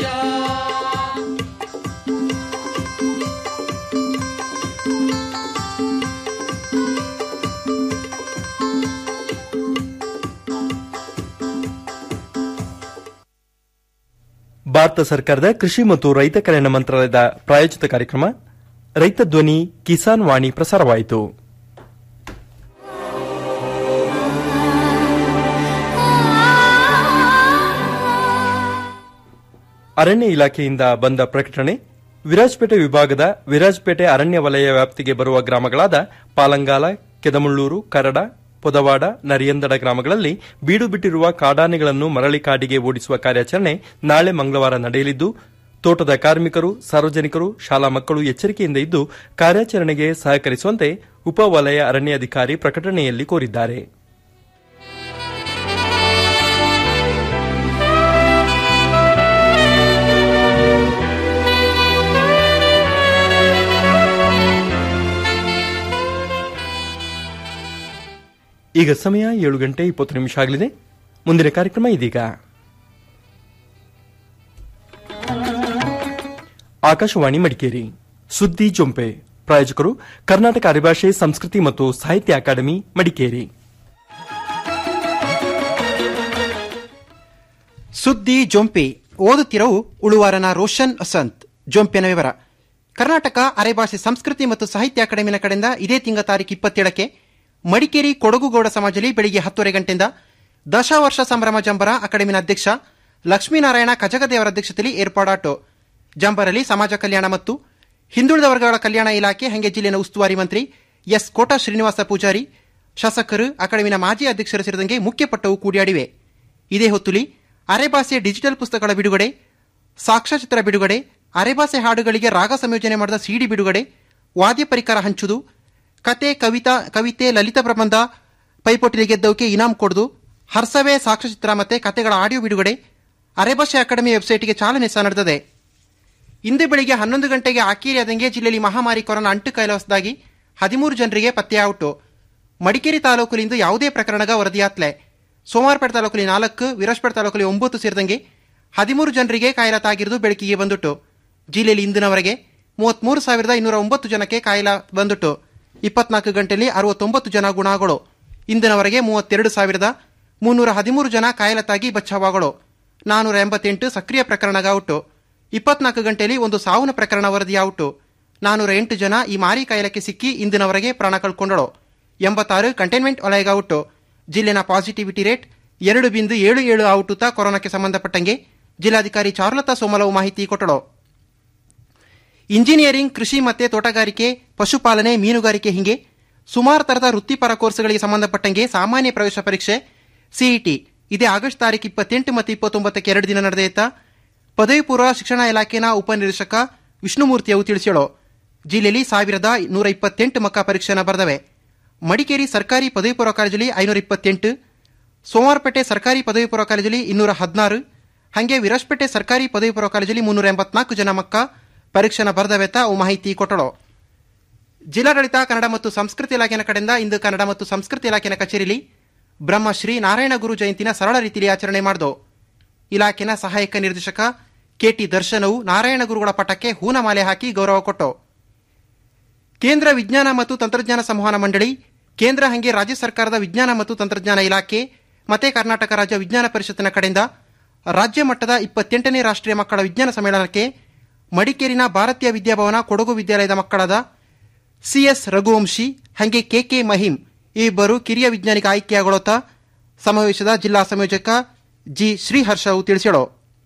S1: ಭಾರತ ಸರ್ಕಾರದ ಕೃಷಿ ಮತ್ತು ರೈತ ಕಲ್ಯಾಣ ಮಂತ್ರಾಲಯದ ಪ್ರಾಯೋಜಿತ ಕಾರ್ಯಕ್ರಮ ರೈತ ಧ್ವನಿ ಕಿಸಾನ್ ವಾಣಿ ಪ್ರಸಾರವಾಯಿತು ಅರಣ್ಯ ಇಲಾಖೆಯಿಂದ ಬಂದ ಪ್ರಕಟಣೆ ವಿರಾಜಪೇಟೆ ವಿಭಾಗದ ವಿರಾಜಪೇಟೆ ಅರಣ್ಯ ವಲಯ ವ್ಯಾಪ್ತಿಗೆ ಬರುವ ಗ್ರಾಮಗಳಾದ ಪಾಲಂಗಾಲ ಕೆದಮುಳ್ಳೂರು ಕರಡ ಪೊದವಾಡ ನರಿಯಂದಡ ಗ್ರಾಮಗಳಲ್ಲಿ ಬೀಡು ಬಿಟ್ಟಿರುವ ಕಾಡಾನೆಗಳನ್ನು ಮರಳಿ ಕಾಡಿಗೆ ಓಡಿಸುವ ಕಾರ್ಯಾಚರಣೆ ನಾಳೆ ಮಂಗಳವಾರ ನಡೆಯಲಿದ್ದು ತೋಟದ ಕಾರ್ಮಿಕರು ಸಾರ್ವಜನಿಕರು ಶಾಲಾ ಮಕ್ಕಳು ಎಚ್ಚರಿಕೆಯಿಂದ ಇದ್ದು ಕಾರ್ಯಾಚರಣೆಗೆ ಸಹಕರಿಸುವಂತೆ ಉಪ ವಲಯ ಅರಣ್ಯಾಧಿಕಾರಿ ಪ್ರಕಟಣೆಯಲ್ಲಿ ಕೋರಿದ್ದಾರೆ ಈಗ ಸಮಯ ಏಳು ಗಂಟೆ ಇಪ್ಪತ್ತು ನಿಮಿಷ ಆಗಲಿದೆ ಮುಂದಿನ ಕಾರ್ಯಕ್ರಮ ಇದೀಗ ಆಕಾಶವಾಣಿ ಮಡಿಕೇರಿ ಸುದ್ದಿ ಜೊಂಪೆ ಪ್ರಾಯೋಜಕರು ಕರ್ನಾಟಕ ಅರೆಭಾಷೆ ಸಂಸ್ಕೃತಿ ಮತ್ತು ಸಾಹಿತ್ಯ ಅಕಾಡೆಮಿ ಮಡಿಕೇರಿ
S8: ಸುದ್ದಿ ಜೊಂಪೆ ಓದುತ್ತಿರವು ಉಳುವಾರನ ರೋಷನ್ ವಸಂತ್ ಜೊಂಪೆನ ವಿವರ ಕರ್ನಾಟಕ ಅರೆಭಾಷೆ ಸಂಸ್ಕೃತಿ ಮತ್ತು ಸಾಹಿತ್ಯ ಅಕಾಡೆಮಿನ ಕಡೆಯಿಂದ ಇದೇ ತಿಂಗಳ ತಾರೀಕು ಇಪ್ಪತ್ತೇಳಕ್ಕೆ ಮಡಿಕೇರಿ ಕೊಡಗುಗೌಡ ಸಮಾಜದಲ್ಲಿ ಬೆಳಿಗ್ಗೆ ಹತ್ತುವರೆ ಗಂಟೆಯಿಂದ ದಶವರ್ಷ ಸಂಭ್ರಮ ಜಂಬರ ಅಕಾಡೆಮಿನ ಅಧ್ಯಕ್ಷ ಲಕ್ಷ್ಮೀನಾರಾಯಣ ಕಜಗದೇವರ ಅಧ್ಯಕ್ಷತೆಯಲ್ಲಿ ಏರ್ಪಾಡಾಟು ಜಂಬರಲ್ಲಿ ಸಮಾಜ ಕಲ್ಯಾಣ ಮತ್ತು ಹಿಂದುಳಿದ ವರ್ಗಗಳ ಕಲ್ಯಾಣ ಇಲಾಖೆ ಹಂಗೆ ಜಿಲ್ಲೆನ ಉಸ್ತುವಾರಿ ಮಂತ್ರಿ ಎಸ್ ಕೋಟ ಶ್ರೀನಿವಾಸ ಪೂಜಾರಿ ಶಾಸಕರು ಅಕಾಡೆಮಿನ ಮಾಜಿ ಅಧ್ಯಕ್ಷರು ಸೇರಿದಂಗೆ ಮುಖ್ಯ ಪಟ್ಟವು ಕೂಡಿಯಾಡಿವೆ ಇದೇ ಹೊತ್ತುಲಿ ಅರೆಭಾಷೆ ಡಿಜಿಟಲ್ ಪುಸ್ತಕಗಳ ಬಿಡುಗಡೆ ಸಾಕ್ಷ್ಯಚಿತ್ರ ಬಿಡುಗಡೆ ಅರೆಭಾಷೆ ಹಾಡುಗಳಿಗೆ ರಾಗ ಸಂಯೋಜನೆ ಮಾಡಿದ ಸಿಡಿ ಬಿಡುಗಡೆ ವಾದ್ಯ ಪರಿಕರ ಹಂಚುದು ಕತೆ ಕವಿತಾ ಕವಿತೆ ಲಲಿತ ಪ್ರಬಂಧ ಪೈಪೋಟಿಲಿ ಗೆದ್ದವಕ್ಕೆ ಇನಾಮ್ ಕೊಡುದು ಹರ್ಸವೇ ಸಾಕ್ಷ್ಯಚಿತ್ರ ಮತ್ತೆ ಕತೆಗಳ ಆಡಿಯೋ ಬಿಡುಗಡೆ ಅರೆಭಾಷೆ ಅಕಾಡೆಮಿ ವೆಬ್ಸೈಟ್ಗೆ ಚಾಲನೆ ಸಹ ನಡೆದಿದೆ ಇಂದು ಬೆಳಿಗ್ಗೆ ಹನ್ನೊಂದು ಗಂಟೆಗೆ ಆಕೇರಿ ಅದಂಗೆ ಜಿಲ್ಲೆಯಲ್ಲಿ ಮಹಾಮಾರಿ ಕೊರೋನಾ ಅಂಟು ಕಾಯಿಲೆ ಹೊಸದಾಗಿ ಹದಿಮೂರು ಜನರಿಗೆ ಪತ್ತೆಯಾಯಿತು ಮಡಿಕೇರಿ ತಾಲೂಕಿನಿಂದ ಯಾವುದೇ ಪ್ರಕರಣಗ ವರದಿಯಾತ್ಲೆ ಸೋಮವಾರಪೇಟೆ ತಾಲೂಕಲ್ಲಿ ನಾಲ್ಕು ವಿರಾಜಪೇಟೆ ತಾಲೂಕಲ್ಲಿ ಒಂಬತ್ತು ಸೇರಿದಂಗೆ ಹದಿಮೂರು ಜನರಿಗೆ ಕಾಯಿಲೆ ತಾಗಿರುವುದು ಬೆಳಕಿಗೆ ಬಂದುಟ್ಟು ಜಿಲ್ಲೆಯಲ್ಲಿ ಇಂದಿನವರೆಗೆ ಮೂವತ್ಮೂರು ಸಾವಿರದ ಇನ್ನೂರ ಒಂಬತ್ತು ಜನಕ್ಕೆ ಕಾಯಿಲೆ ಬಂದುಟ್ಟು ಇಪ್ಪತ್ನಾಲ್ಕು ಗಂಟೆಯಲ್ಲಿ ಅರವತ್ತೊಂಬತ್ತು ಜನ ಗುಣಗಳು ಇಂದಿನವರೆಗೆ ಮೂವತ್ತೆರಡು ಸಾವಿರದ ಮುನ್ನೂರ ಹದಿಮೂರು ಜನ ಕಾಯಿಲೆ ತಾಗಿ ಬಚಾವಾಗಳು ನಾನೂರ ಎಂಬತ್ತೆಂಟು ಸಕ್ರಿಯ ಪ್ರಕರಣಗಾವುಟ್ಟು ಇಪ್ಪತ್ನಾಲ್ಕು ಗಂಟೆಯಲ್ಲಿ ಒಂದು ಸಾವಿನ ಪ್ರಕರಣ ವರದಿಯಾವುಟ್ಟು ನಾನೂರ ಎಂಟು ಜನ ಈ ಮಾರಿ ಕಾಯಿಲೆಗೆ ಸಿಕ್ಕಿ ಇಂದಿನವರೆಗೆ ಪ್ರಾಣ ಕಳ್ಕೊಂಡಳು ಎಂಬತ್ತಾರು ಕಂಟೈನ್ಮೆಂಟ್ ವಲಯಗಾವುಟ್ಟು ಜಿಲ್ಲೆನ ಪಾಸಿಟಿವಿಟಿ ರೇಟ್ ಎರಡು ಬಿಂದು ಏಳು ಏಳು ಔಟುತ್ತಾ ಕೊರೋನಾಕ್ಕೆ ಸಂಬಂಧಪಟ್ಟಂಗೆ ಜಿಲ್ಲಾಧಿಕಾರಿ ಚಾರುಲತಾ ಸೋಮಲವು ಮಾಹಿತಿ ಕೊಟ್ಟಳು ಇಂಜಿನಿಯರಿಂಗ್ ಕೃಷಿ ಮತ್ತೆ ತೋಟಗಾರಿಕೆ ಪಶುಪಾಲನೆ ಮೀನುಗಾರಿಕೆ ಹಿಂಗೆ ಸುಮಾರು ತರದ ವೃತ್ತಿಪರ ಕೋರ್ಸ್ಗಳಿಗೆ ಸಂಬಂಧಪಟ್ಟಂಗೆ ಸಾಮಾನ್ಯ ಪ್ರವೇಶ ಪರೀಕ್ಷೆ ಸಿಇಟಿ ಇದೇ ಆಗಸ್ಟ್ ತಾರೀಕು ಇಪ್ಪತ್ತೆಂಟು ಮತ್ತು ಇಪ್ಪತ್ತೊಂಬತ್ತಕ್ಕೆ ಎರಡು ದಿನ ನಡೆದೈತ ಪದವಿ ಪೂರ್ವ ಶಿಕ್ಷಣ ಇಲಾಖೆನ ಉಪನಿರೀಕ್ಷಕ ವಿಷ್ಣುಮೂರ್ತಿಯವು ತಿಳಿಸ್ಯಳು ಜಿಲ್ಲೆಯಲ್ಲಿ ಸಾವಿರದ ನೂರ ಇಪ್ಪತ್ತೆಂಟು ಮಕ್ಕ ಪರೀಕ್ಷೆನ ಬರೆದವೆ ಮಡಿಕೇರಿ ಸರ್ಕಾರಿ ಪದವಿ ಪೂರ್ವ ಕಾಲೇಜಲ್ಲಿ ಐನೂರ ಇಪ್ಪತ್ತೆಂಟು ಸೋಮವಾರಪೇಟೆ ಸರ್ಕಾರಿ ಪದವಿ ಪೂರ್ವ ಕಾಲೇಜಲ್ಲಿ ಇನ್ನೂರ ಹದಿನಾರು ಹಾಗೆ ವಿರಾಜಪೇಟೆ ಸರ್ಕಾರಿ ಪದವಿ ಪೂರ್ವ ಕಾಲೇಜಲ್ಲಿ ಮುನ್ನೂರ ಎಂಬತ್ನಾಲ್ಕು ಜನ ಮಕ್ಕ ಪರೀಕ್ಷೆನ ಬರೆದವೆತ ಅವು ಮಾಹಿತಿ ಕೊಟ್ಟಳು ಜಿಲ್ಲಾಡಳಿತ ಕನ್ನಡ ಮತ್ತು ಸಂಸ್ಕೃತಿ ಇಲಾಖೆನ ಕಡೆಯಿಂದ ಇಂದು ಕನ್ನಡ ಮತ್ತು ಸಂಸ್ಕೃತಿ ಇಲಾಖೆನ ಕಚೇರಿಯಲ್ಲಿ ಬ್ರಹ್ಮಶ್ರೀ ನಾರಾಯಣ ಗುರು ಜಯಂತಿನ ಸರಳ ರೀತಿಯಲ್ಲಿ ಆಚರಣೆ ಮಾಡಿದವು ಇಲಾಖೆನ ಸಹಾಯಕ ನಿರ್ದೇಶಕ ಕೆಟಿ ದರ್ಶನವು ನಾರಾಯಣ ಗುರುಗಳ ಪಟಕ್ಕೆ ಹೂನಮಾಲೆ ಹಾಕಿ ಗೌರವ ಕೊಟ್ಟು ಕೇಂದ್ರ ವಿಜ್ಞಾನ ಮತ್ತು ತಂತ್ರಜ್ಞಾನ ಸಂವಹನ ಮಂಡಳಿ ಕೇಂದ್ರ ಹಂಗೆ ರಾಜ್ಯ ಸರ್ಕಾರದ ವಿಜ್ಞಾನ ಮತ್ತು ತಂತ್ರಜ್ಞಾನ ಇಲಾಖೆ ಮತ್ತೆ ಕರ್ನಾಟಕ ರಾಜ್ಯ ವಿಜ್ಞಾನ ಪರಿಷತ್ತಿನ ಕಡೆಯಿಂದ ರಾಜ್ಯ ಮಟ್ಟದ ಇಪ್ಪತ್ತೆಂಟನೇ ರಾಷ್ಟ್ರೀಯ ಮಕ್ಕಳ ವಿಜ್ಞಾನ ಸಮ್ಮೇಳನಕ್ಕೆ ಮಡಿಕೇರಿನ ಭಾರತೀಯ ವಿದ್ಯಾಭವನ ಕೊಡಗು ವಿದ್ಯಾಲಯದ ಮಕ್ಕಳಾದ ಸಿಎಸ್ ರಘುವಂಶಿ ಹಂಗೆ ಕೆಕೆ ಮಹಿಂ ಈ ಇಬ್ಬರು ಕಿರಿಯ ವಿಜ್ಞಾನಿಕ ಆಯ್ಕೆಯಾಗೊಳ್ಳುತ್ತ ಸಮಾವೇಶದ ಜಿಲ್ಲಾ ಸಂಯೋಜಕ ಜಿ ಶ್ರೀಹರ್ಷವು ತಿಳಿಸಿಳು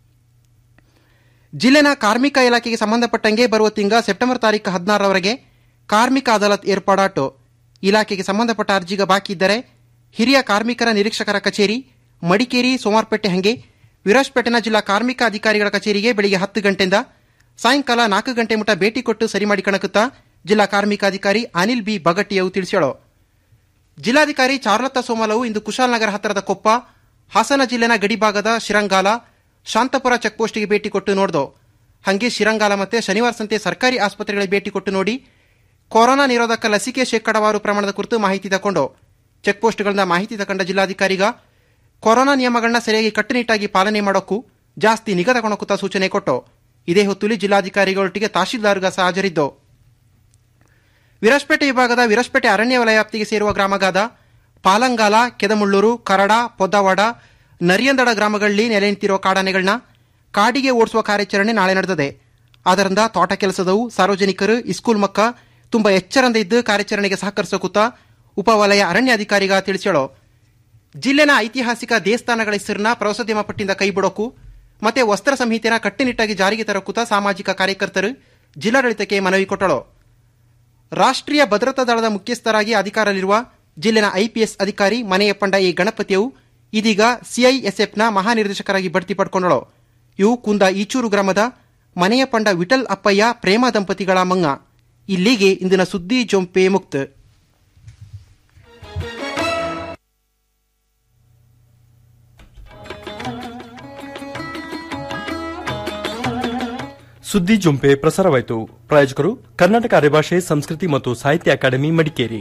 S8: ಜಿಲ್ಲೆನ ಕಾರ್ಮಿಕ ಇಲಾಖೆಗೆ ಸಂಬಂಧಪಟ್ಟಂಗೆ ಬರುವ ತಿಂಗ ಸೆಪ್ಟೆಂಬರ್ ತಾರೀಕು ಹದಿನಾರರವರೆಗೆ ಕಾರ್ಮಿಕ ಅದಾಲತ್ ಏರ್ಪಾಡಾಟು ಇಲಾಖೆಗೆ ಸಂಬಂಧಪಟ್ಟ ಅರ್ಜಿಗ ಬಾಕಿ ಇದ್ದರೆ ಹಿರಿಯ ಕಾರ್ಮಿಕರ ನಿರೀಕ್ಷಕರ ಕಚೇರಿ ಮಡಿಕೇರಿ ಸೋಮಾರ್ಪೇಟೆ ಹಂಗೆ ವಿರಾಜಪೇಟೆನ ಜಿಲ್ಲಾ ಕಾರ್ಮಿಕ ಅಧಿಕಾರಿಗಳ ಕಚೇರಿಗೆ ಬೆಳಿಗ್ಗೆ ಹತ್ತು ಗಂಟೆಯಿಂದ ಸಾಯಂಕಾಲ ನಾಲ್ಕು ಗಂಟೆ ಮುಟ ಭೇಟಿ ಕೊಟ್ಟು ಸರಿ ಮಾಡಿ ಕಣಕುತ್ತಾ ಜಿಲ್ಲಾ ಕಾರ್ಮಿಕ ಅಧಿಕಾರಿ ಅನಿಲ್ ಬಿ ಬಗಟ್ಟಿಯವು ತಿಳಿಸ್ಯಾಳು ಜಿಲ್ಲಾಧಿಕಾರಿ ಚಾರುಲತಾ ಸೋಮಲವು ಇಂದು ಕುಶಾಲನಗರ ಹತ್ತಿರದ ಕೊಪ್ಪ ಹಾಸನ ಜಿಲ್ಲೆನ ಗಡಿಭಾಗದ ಶಿರಂಗಾಲ ಶಾಂತಪುರ ಚೆಕ್ಪೋಸ್ಟ್ಗೆ ಭೇಟಿ ಕೊಟ್ಟು ನೋಡ್ದು ಹಂಗೆ ಶಿರಂಗಾಲ ಮತ್ತೆ ಶನಿವಾರ ಸಂತೆ ಸರ್ಕಾರಿ ಆಸ್ಪತ್ರೆಗಳಿಗೆ ಭೇಟಿ ಕೊಟ್ಟು ನೋಡಿ ಕೊರೋನಾ ನಿರೋಧಕ ಲಸಿಕೆ ಶೇಕಡವಾರು ಪ್ರಮಾಣದ ಕುರಿತು ಮಾಹಿತಿ ತಕೊಂಡು ಚೆಕ್ಪೋಸ್ಟ್ಗಳಿಂದ ಮಾಹಿತಿ ತಕೊಂಡ ಜಿಲ್ಲಾಧಿಕಾರಿಗ ಕೊರೋನಾ ನಿಯಮಗಳನ್ನ ಸರಿಯಾಗಿ ಕಟ್ಟುನಿಟ್ಟಾಗಿ ಪಾಲನೆ ಮಾಡೋಕ್ಕೂ ಜಾಸ್ತಿ ನಿಗಾ ತಗೊಳಕ್ಕೂತ ಸೂಚನೆ ಕೊಟ್ಟು ಇದೇ ಹೊತ್ತುಲಿ ಜಿಲ್ಲಾಧಿಕಾರಿಗಳೊಟ್ಟಿಗೆ ತಹಶೀಲ್ದಾರ್ಗ ಸಹ ಹಾಜರಿದ್ದು ವಿರಾಜಪೇಟೆ ವಿಭಾಗದ ವಿರಾಜಪೇಟೆ ಅರಣ್ಯ ವಲಯ ವ್ಯಾಪ್ತಿಗೆ ಸೇರುವ ಗ್ರಾಮಗಾದ ಪಾಲಂಗಾಲ ಕೆದಮುಳ್ಳೂರು ಕರಡ ಪೊದ್ದವಾಡ ನರಿಯಂದಡ ಗ್ರಾಮಗಳಲ್ಲಿ ನೆಲೆ ನಿಂತಿರುವ ಕಾಡಾನೆಗಳನ್ನ ಕಾಡಿಗೆ ಓಡಿಸುವ ಕಾರ್ಯಾಚರಣೆ ನಾಳೆ ನಡೆದಿದೆ ಆದ್ದರಿಂದ ತೋಟ ಕೆಲಸದವು ಸಾರ್ವಜನಿಕರು ಇಸ್ಕೂಲ್ ಮಕ್ಕ ತುಂಬಾ ಎಚ್ಚರಂದ ಇದ್ದು ಕಾರ್ಯಾಚರಣೆಗೆ ಸಹಕರಿಸಕುತ್ತ ಉಪವಲಯ ಅರಣ್ಯ ಅಧಿಕಾರಿಗ ತಿಳಿಸ್ಯಾಳು ಜಿಲ್ಲೆನ ಐತಿಹಾಸಿಕ ದೇವಸ್ಥಾನಗಳ ಹೆಸರನ್ನ ಪ್ರವಾಸೋದ್ಯಮ ಪಟ್ಟಿಯಿಂದ ಕೈಬಿಡೋಕು ಮತ್ತೆ ವಸ್ತ್ರ ಸಂಹಿತೆನ ಕಟ್ಟುನಿಟ್ಟಾಗಿ ಜಾರಿಗೆ ತರಕುತ್ತ ಸಾಮಾಜಿಕ ಕಾರ್ಯಕರ್ತರು ಜಿಲ್ಲಾಡಳಿತಕ್ಕೆ ಮನವಿ ಕೊಟ್ಟಳು ರಾಷ್ಟ್ರೀಯ ಭದ್ರತಾ ದಳದ ಮುಖ್ಯಸ್ಥರಾಗಿ ಅಧಿಕಾರದಲ್ಲಿರುವ ಜಿಲ್ಲೆನ ಐಪಿಎಸ್ ಅಧಿಕಾರಿ ಮನೆಯಪ್ಪಂಡ ಎ ಗಣಪತಿಯು ಇದೀಗ ಸಿಐಎಸ್ಎಫ್ನ ಮಹಾನಿರ್ದೇಶಕರಾಗಿ ಬಡ್ತಿ ಪಡ್ಕೊಂಡಳು ಇವು ಕುಂದ ಈಚೂರು ಗ್ರಾಮದ ಮನೆಯಪ್ಪಂಡ ವಿಠಲ್ ಅಪ್ಪಯ್ಯ ಪ್ರೇಮ ದಂಪತಿಗಳ ಮಂಗ ಇಲ್ಲಿಗೆ ಇಂದಿನ ಸುದ್ದಿ ಜೊಂಪೆ ಮುಕ್ತ
S1: ಸುದ್ದಿ ಜೊಂಪೆ ಪ್ರಸಾರವಾಯಿತು ಪ್ರಾಯೋಜಕರು ಕರ್ನಾಟಕ ಅರೆಭಾಷೆ ಸಂಸ್ಕೃತಿ ಮತ್ತು ಸಾಹಿತ್ಯ ಅಕಾಡೆಮಿ ಮಡಿಕೇರಿ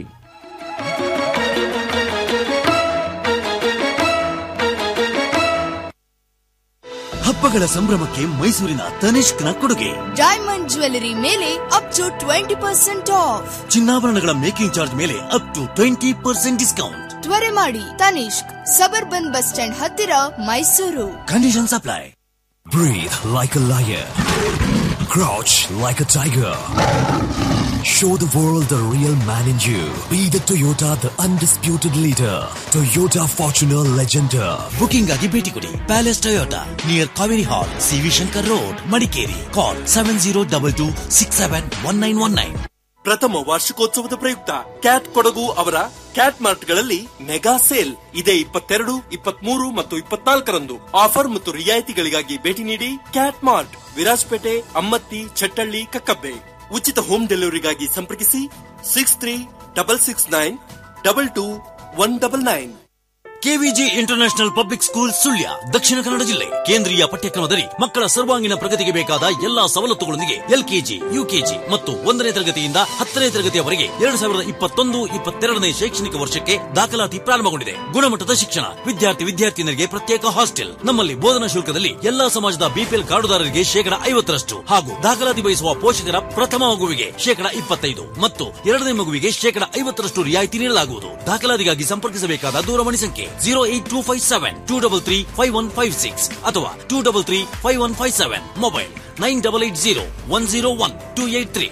S9: ಹಬ್ಬಗಳ ಸಂಭ್ರಮಕ್ಕೆ ಮೈಸೂರಿನ ತನಿಷ್ಕ್ನ ಕೊಡುಗೆ
S10: ಡೈಮಂಡ್ ಜ್ಯುವೆಲರಿ ಮೇಲೆ up to twenty percent off
S9: ಚಿನ್ನಾಭರಣಗಳ ಮೇಕಿಂಗ್ ಚಾರ್ಜ್ ಮೇಲೆ up to twenty percent discount
S10: ತ್ವರೆ ಮಾಡಿ ತನಿಷ್ಕ್ ಸಬರ್ಬನ್ ಬಸ್ ಸ್ಟ್ಯಾಂಡ್ ಹತ್ತಿರ Mysuru
S9: condition apply Breathe like a lion. Crouch like a tiger. Show the world the real man in you. Be the Toyota, the undisputed leader. Toyota Fortuner Legender. Booking ಆಗಿ ಭೇಟಿ ಕೊಡಿ palace Toyota near Kaveri hall CV Shankar road Madikeri call seven zero double two six seven one nine one nine
S11: ಪ್ರಥಮ ವಾರ್ಷಿಕೋತ್ಸವದ ಪ್ರಯುಕ್ತ cat Kodagu ಅವರ cat ಮಾರ್ಟ್ಗಳಲ್ಲಿ mega sale ಇದೇ ಇಪ್ಪತ್ತೆರಡು ಇಪ್ಪತ್ಮೂರು ಮತ್ತು ಇಪ್ಪತ್ನಾಲ್ಕರಂದು ಆಫರ್ ಮತ್ತು ರಿಯಾಯಿತಿಗಳಿಗಾಗಿ ಭೇಟಿ ನೀಡಿ ಕ್ಯಾಟ್ ಮಾರ್ಟ್ ವಿರಾಜಪೇಟೆ ಅಮ್ಮತ್ತಿ ಚಟ್ಟಳ್ಳಿ ಕಕ್ಕಬ್ಬೆ ಉಚಿತ ಹೋಮ್ ಡೆಲಿವರಿಗಾಗಿ ಸಂಪರ್ಕಿಸಿ six three double six nine double two one double nine
S12: KVG international public school Sullia Dakshina Kannada ಜಿಲ್ಲೆ ಕೇಂದ್ರೀಯ ಪಠ್ಯಕ್ರಮದಲ್ಲಿ ಮಕ್ಕಳ ಸರ್ವಾಂಗೀಣ ಪ್ರಗತಿಗೆ ಬೇಕಾದ ಎಲ್ಲಾ ಸವಲತ್ತುಗಳೊಂದಿಗೆ ಎಲ್ಕೆಜಿ ಯುಕೆಜಿ ಮತ್ತು ಒಂದನೇ ತರಗತಿಯಿಂದ ಹತ್ತನೇ ತರಗತಿಯವರೆಗೆ ಎರಡು ಸಾವಿರದ ಇಪ್ಪತ್ತೊಂದು ಇಪ್ಪತ್ತೆರಡನೇ ಶೈಕ್ಷಣಿಕ ವರ್ಷಕ್ಕೆ ದಾಖಲಾತಿ ಪ್ರಾರಂಭಗೊಂಡಿದೆ ಗುಣಮಟ್ಟದ ಶಿಕ್ಷಣ ವಿದ್ಯಾರ್ಥಿ ವಿದ್ಯಾರ್ಥಿನಿಯರಿಗೆ ಪ್ರತ್ಯೇಕ ಹಾಸ್ಟೆಲ್ ನಮ್ಮಲ್ಲಿ ಬೋಧನಾ ಶುಲ್ಕದಲ್ಲಿ ಎಲ್ಲಾ ಸಮಾಜದ ಬಿಪಿಎಲ್ ಕಾರ್ಡುದಾರರಿಗೆ ಶೇಕಡ ಐವತ್ತರಷ್ಟು ಹಾಗೂ ದಾಖಲಾತಿ ಬಯಸುವ ಪೋಷಕರ ಪ್ರಥಮ ಮಗುವಿಗೆ ಶೇಕಡ ಇಪ್ಪತ್ತೈದು ಮತ್ತು ಎರಡನೇ ಮಗುವಿಗೆ ಶೇಕಡ ಐವತ್ತರಷ್ಟು ರಿಯಾಯಿತಿ ನೀಡಲಾಗುವುದು ದಾಖಲಾತಿಗಾಗಿ ಸಂಪರ್ಕಿಸಬೇಕಾದ ದೂರವಾಣಿ ಸಂಖ್ಯೆ zero eight two five seven two double three five one five six ಅಥವಾ two double three five one five seven mobile nine double eight zero one zero one two eight three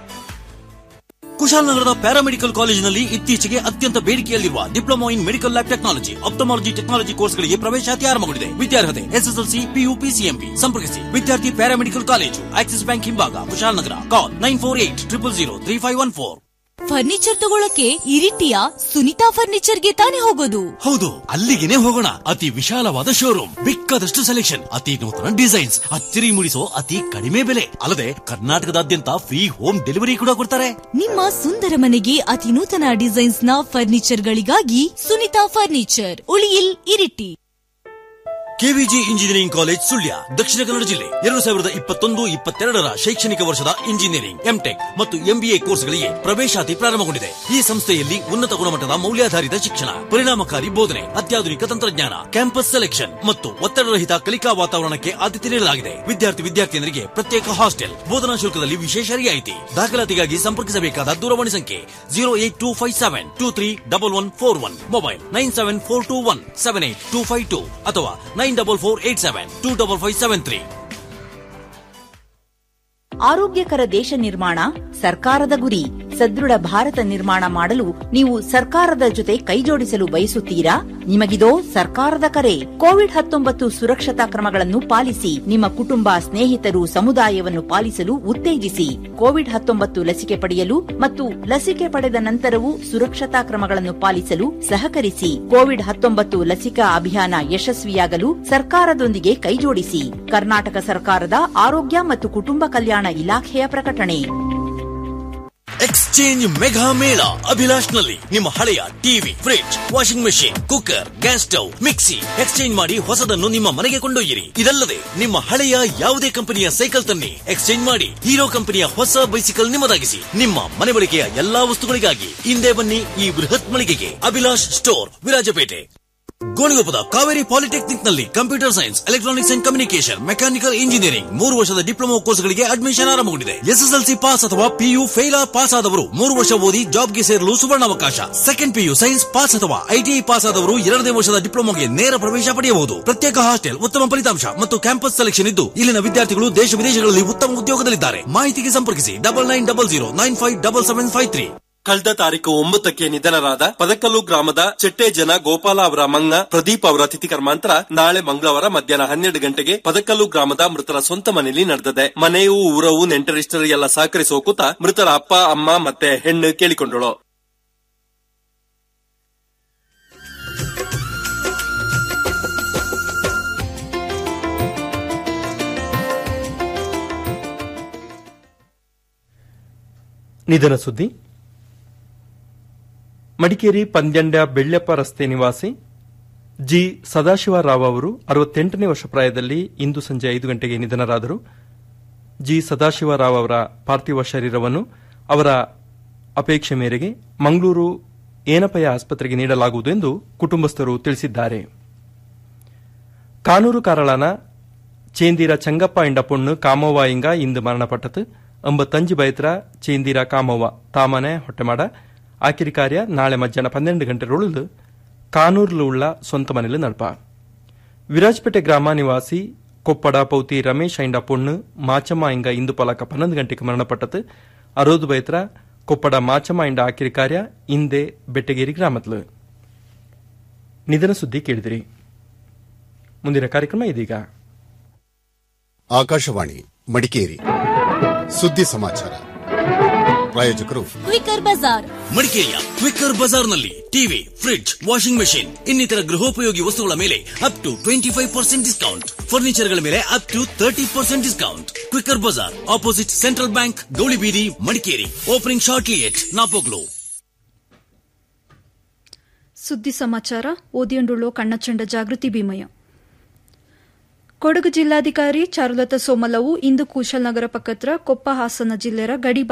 S12: ಕುಶಾಲನಗರದ ಪ್ಯಾರಾಮೆಡಿಕಲ್ ಕಾಲೇಜಿನಲ್ಲಿ ಇತ್ತೀಚೆಗೆ ಅತ್ಯಂತ ಬೇಡಿಕೆಯಲ್ಲಿರುವ diploma in medical lab technology ophthalmology technology ಕೋರ್ಸ್ಗಳಿಗೆ ಪ್ರವೇಶಾತಿ ಆರಂಭಗೊಂಡಿದೆ ವಿದ್ಯಾರ್ಹತೆ ಎಸ್ಎಸ್ಎಲ್ಸಿ ಪಿಯು ಪಿಸಿಎಂಬಿ ಸಂಪರ್ಕಿಸಿ ವಿದ್ಯಾರ್ಥಿ ಪ್ಯಾರಾಮೆಡಿಕಲ್ ಕಾಲೇಜು ಆಕ್ಸಿಸ್ ಬ್ಯಾಂಕ್ ಹಿಂಭಾಗ Kushalnagar call nine four eight triple zero three five one four
S13: furniture ತಗೊಳಕ್ಕೆ ಇರಿಟಿಯ ಸುನಿತಾ ಫರ್ನಿಚರ್ಗೆ ತಾನೇ ಹೋಗೋದು
S12: ಹೌದು ಅಲ್ಲಿಗೆನೆ ಹೋಗೋಣ ಅತಿ ವಿಶಾಲವಾದ ಶೋರೂಮ್ ಬೇಕಾದಷ್ಟು ಸೆಲೆಕ್ಷನ್ ಅತಿ ನೂತನ ಡಿಸೈನ್ಸ್ ಅಚ್ಚರಿ ಮೂಡಿಸೋ ಅತಿ ಕಡಿಮೆ ಬೆಲೆ ಅಲ್ಲದೆ ಕರ್ನಾಟಕದಾದ್ಯಂತ ಫ್ರೀ ಹೋಮ್ ಡೆಲಿವರಿ ಕೂಡ ಕೊಡ್ತಾರೆ
S13: ನಿಮ್ಮ ಸುಂದರ ಮನೆಗೆ ಅತಿ ನೂತನ ಡಿಸೈನ್ಸ್ ನ ಫರ್ನಿಚರ್ ಗಳಿಗಾಗಿ ಸುನಿತಾ ಫರ್ನಿಚರ್ ಉಳಿಯಿಲ್ Iritty
S12: KVG engineering college Sullia Dakshina Kannada ಜಿಲ್ಲೆ ಎರಡು ಸಾವಿರದ ಇಪ್ಪತ್ತೊಂದು ಇಪ್ಪತ್ತೆರಡರ ಶೈಕ್ಷಣಿಕ ವರ್ಷದ ಇಂಜಿನಿಯರಿಂಗ್ ಎಂಟೆಕ್ ಮತ್ತು ಎಂಬಿಎ ಕೋರ್ಸ್ಗಳಿಗೆ ಪ್ರವೇಶಾತಿ ಪ್ರಾರಂಭಗೊಂಡಿದೆ ಈ ಸಂಸ್ಥೆಯಲ್ಲಿ ಉನ್ನತ ಗುಣಮಟ್ಟದ ಮೌಲ್ಯಾಧಾರಿತ ಶಿಕ್ಷಣ ಪರಿಣಾಮಕಾರಿ ಬೋಧನೆ ಅತ್ಯಾಧುನಿಕ ತಂತ್ರಜ್ಞಾನ ಕ್ಯಾಂಪಸ್ ಸೆಲೆಕ್ಷನ್ ಮತ್ತು ಒತ್ತಡರಹಿತ ಕಲಿಕಾ ವಾತಾವರಣಕ್ಕೆ ಆದ್ಯತೆ ನೀಡಲಾಗಿದೆ ವಿದ್ಯಾರ್ಥಿ ವಿದ್ಯಾರ್ಥಿನಿಯರಿಗೆ ಪ್ರತ್ಯೇಕ ಹಾಸ್ಟೆಲ್ ಬೋಧನಾ ಶುಲ್ಕದಲ್ಲಿ ವಿಶೇಷ ರಿಯಾಯಿತಿ ದಾಖಲಾತಿಗಾಗಿ ಸಂಪರ್ಕಿಸಬೇಕಾದ ದೂರವಾಣಿ ಸಂಖ್ಯೆ zero eight two five seven two three double one four one mobile nine seven four two one seven eight two five two ಅಥವಾ nine double four eight seven two double five seven three
S14: ಆರೋಗ್ಯಕರ ದೇಶ ನಿರ್ಮಾಣ ಸರ್ಕಾರದ ಗುರಿ ಸದೃಢ ಭಾರತ ನಿರ್ಮಾಣ ಮಾಡಲು ನೀವು ಸರ್ಕಾರದ ಜೊತೆ ಕೈಜೋಡಿಸಲು ಬಯಸುತ್ತೀರಾ ನಿಮಗಿದೋ ಸರ್ಕಾರದ ಕರೆ ಕೋವಿಡ್ ಹತ್ತೊಂಬತ್ತು ಸುರಕ್ಷತಾ ಕ್ರಮಗಳನ್ನು ಪಾಲಿಸಿ ನಿಮ್ಮ ಕುಟುಂಬ ಸ್ನೇಹಿತರು ಸಮುದಾಯವನ್ನು ಪಾಲಿಸಲು ಉತ್ತೇಜಿಸಿ ಕೋವಿಡ್ ಹತ್ತೊಂಬತ್ತು ಲಸಿಕೆ ಪಡೆಯಲು ಮತ್ತು ಲಸಿಕೆ ಪಡೆದ ನಂತರವೂ ಸುರಕ್ಷತಾ ಕ್ರಮಗಳನ್ನು ಪಾಲಿಸಲು ಸಹಕರಿಸಿ ಕೋವಿಡ್ ಹತ್ತೊಂಬತ್ತು ಲಸಿಕಾ ಅಭಿಯಾನ ಯಶಸ್ವಿಯಾಗಲು ಸರ್ಕಾರದೊಂದಿಗೆ ಕೈಜೋಡಿಸಿ ಕರ್ನಾಟಕ ಸರ್ಕಾರದ ಆರೋಗ್ಯ ಮತ್ತು ಕುಟುಂಬ ಕಲ್ಯಾಣ ಇಲಾಖೆಯ ಪ್ರಕಟಣೆ
S12: ಎಕ್ಸ್ಚೇಂಜ್ ಮೆಗಾ ಮೇಳ ಅಭಿಲಾಷ್ ನಲ್ಲಿ ನಿಮ್ಮ ಹಳೆಯ TV fridge washing machine cooker gas stove mixie exchange ಮಾಡಿ ಹೊಸದನ್ನು ನಿಮ್ಮ ಮನೆಗೆ ಕೊಂಡೊಯ್ಯಿರಿ ಇದಲ್ಲದೆ ನಿಮ್ಮ ಹಳೆಯ ಯಾವುದೇ ಕಂಪನಿಯ ಸೈಕಲ್ ತನ್ನಿ ಎಕ್ಸ್ಚೇಂಜ್ ಮಾಡಿ ಹೀರೋ ಕಂಪನಿಯ ಹೊಸ ಬೈಸಿಕಲ್ ನಿಮ್ಮದಾಗಿಸಿ ನಿಮ್ಮ ಮನೆ ಬಳಕೆಯ ಎಲ್ಲಾ ವಸ್ತುಗಳಿಗಾಗಿ ಹಿಂದೆ ಬನ್ನಿ ಈ ಬೃಹತ್ ಮಳಿಗೆಗೆ ಅಭಿಲಾಷ್ ಸ್ಟೋರ್ ವಿರಾಜಪೇಟೆ ಗೋಣಿಗೊಪ್ಪದ ಕಾವೇರಿ ಪಾಲಿಟೆಕ್ನಿಕ್ ನಲ್ಲಿ computer science electronics and communication mechanical engineering ಮೂರು ವರ್ಷದ ಡಿಪ್ಲೊಮಾ ಕೋರ್ಸ್ಗಳಿಗೆ ಅಡ್ಮಿಷನ್ ಆರಂಭಗೊಂಡಿದೆ ಎಸ್ಎಸ್ಎಲ್ಸಿ ಪಾಸ್ ಅಥವಾ ಪಿಯು ಫೇಲ್ ಪಾಸ್ ಆದವರು ಮೂರು ವರ್ಷ ಓದಿ ಜಾಬ್ಗೆ ಸೇರಲು ಸುವರ್ಣಾವಕಾಶ ಸೆಕೆಂಡ್ ಪಿಯು ಸೈನ್ಸ್ ಪಾಸ್ ಅಥವಾ ಐಟಿಐ ಪಾಸ್ ಆದವರು ಎರಡನೇ ವರ್ಷದ ಡಿಪ್ಲೊಮಾಗೆ ನೇರ ಪ್ರವೇಶ ಪಡೆಯಬಹುದು ಪ್ರತ್ಯೇಕ ಹಾಸ್ಟೆಲ್ ಉತ್ತಮ ಫಲಿತಾಂಶ ಮತ್ತು ಕ್ಯಾಂಪಸ್ ಸೆಲೆಕ್ಷನ್ ಇದ್ದು ಇಲ್ಲಿನ ವಿದ್ಯಾರ್ಥಿಗಳು ದೇಶ ವಿದೇಶಗಳಲ್ಲಿ ಉತ್ತಮ ಉದ್ಯೋಗದಲ್ಲಿದ್ದಾರೆ ಮಾಹಿತಿಗೆ ಸಂಪರ್ಕಿಸಿ double nine double zero nine five double seven five three
S11: ಕಳೆದ ತಾರೀಕು ಒಂಬತ್ತಕ್ಕೆ ನಿಧನರಾದ ಪದಕಲ್ಲು ಗ್ರಾಮದ ಚೆಟ್ಟೆಜನ ಗೋಪಾಲ ಅವರ ಮಂಗ ಪ್ರದೀಪ್ ಅವರ ತಿಥಿ ಕರ್ಮಾಂತರ ನಾಳೆ ಮಂಗಳವಾರ ಮಧ್ಯಾಹ್ನ ಹನ್ನೆರಡು ಗಂಟೆಗೆ ಪದಕಲ್ಲು ಗ್ರಾಮದ ಮೃತರ ಸ್ವಂತ ಮನೆಯಲ್ಲಿ ನಡೆದಿದೆ ಮನೆಯೂ ಊರವು ನೆಂಟರಿಷ್ಟರು ಎಲ್ಲ ಸಹಕರಿಸುವ ಕೂತ ಮೃತರ ಅಪ್ಪ ಅಮ್ಮ ಮತ್ತೆ ಹೆಣ್ಣು ಕೇಳಿಕೊಂಡಳು
S1: ನಿಧನ ಸುದ್ದಿ ಮಡಿಕೇರಿ ಪಂದ್ಯಂಡ ಬೆಳ್ಳೆಪ್ಪ ರಸ್ತೆ ನಿವಾಸಿ ಜಿ ಸದಾಶಿವರಾವ್ ಅವರು ಅರವತ್ತೆಂಟನೇ ವರ್ಷ ಪ್ರಾಯದಲ್ಲಿ ಇಂದು ಸಂಜೆ ಐದು ಗಂಟೆಗೆ ನಿಧನರಾದರು ಜಿ ಸದಾಶಿವರಾವ್ ಅವರ ಪಾರ್ಥಿವ ಶರೀರವನ್ನು ಅವರ ಅಪೇಕ್ಷೆ ಮೇರೆಗೆ ಮಂಗಳೂರು ಏನಪಯ್ಯ ಆಸ್ಪತ್ರೆಗೆ ನೀಡಲಾಗುವುದು ಎಂದು ಕುಟುಂಬಸ್ಥರು ತಿಳಿಸಿದ್ದಾರೆ ಕಾನೂರು ಕಾರಳನ ಚೇಂದಿರ ಚಂಗಪ್ಪ ಎಂಡ ಪೊಣ್ಣು ಕಾಮವ್ವ ಇಂಗ ಇಂದು ಮರಣಪಟ್ಟದು ಅಂಬತ್ತಂಜು ಬೈತ್ರ ಚೇಂದಿರ ಕಾಮವ್ವ ತಾಮನೆ ಹೊಟ್ಟೆಮಾಡ ಆಕಿರಿ ಕಾರ್ಯ ನಾಳೆ ಮಧ್ಯಾಹ್ನ ಪನ್ನೆರಡು ಗಂಟೆರೊಳಲು ಕಾನೂರ್ಲು ಉಳ್ಳ ಸ್ವಂತ ಮನೆಯಲ್ಲಿ ನಡಪ ವಿರಾಜಪೇಟೆ ಗ್ರಾಮ ನಿವಾಸಿ ಕೊಪ್ಪಡ ಪೌತಿ ರಮೇಶ್ ಐಂಡ ಪೊಣ್ಣು ಮಾಚಮ್ಮ ಇಂಗ ಇಂದು ಪಲಕ ಪನ್ನೊಂದು ಗಂಟೆಗೆ ಮರಣಪಟ್ಟದು ಅರೋದು ಬೈತ್ರ ಕೊಪ್ಪಡ ಮಾಚಮ್ಮ ಇಂಡ ಆಕಿರಿ ಕಾರ್ಯ ಇಂದೆ ಬೆಟ್ಟಗೇರಿ ಗ್ರಾಮತ್ಲು ನಿಧನ ಸುದ್ದಿ ಕೇಳಿದಿರಿ ಮುಂದಿನ ಕಾರ್ಯಕ್ರಮ ಇದೀಗ
S15: ಆಕಾಶವಾಣಿ ಮಡಿಕೇರಿ ಸುದ್ದಿ ಸಮಾಚಾರ ಪ್ರಾಯೋಜಕರು
S13: ಕ್ವಿಕರ್ ಬಜಾರ್
S12: ಮಡಿಕೇರಿಯ ಕ್ವಿಕ್ಕರ್ ಬಜಾರ್ನಲ್ಲಿ ಟಿವಿ ಫ್ರಿಡ್ಜ್ ವಾಷಿಂಗ್ ಮೆಷಿನ್ ಇನ್ನಿತರ ಗೃಹೋಪಯೋಗಿ ವಸ್ತುಗಳ ಮೇಲೆ up to twenty five percent discount ಫರ್ನಿಚರ್ಗಳ ಮೇಲೆ up to thirty percent discount quicker bazaar opposite central bank Gowlibeedi Madikeri opening shortly at Napoklu
S16: ಸುದ್ದಿ ಸಮಾಚಾರ ಓದಿಯಂಡುಳ್ಳೋ ಕಣ್ಣಚಂಡ ಜಾಗೃತಿ ಭೀಮಯ್ಯ ಕೊಡಗು ಜಿಲ್ಲಾಧಿಕಾರಿ ಚಾರುಲತಾ ಸೋಮಲವು ಇಂದು ಕುಶಾಲನಗರ ಪಕ್ಕತ್ರ ಕೊಪ್ಪ ಹಾಸನ ಜಿಲ್ಲೆಯ ಗಡಿ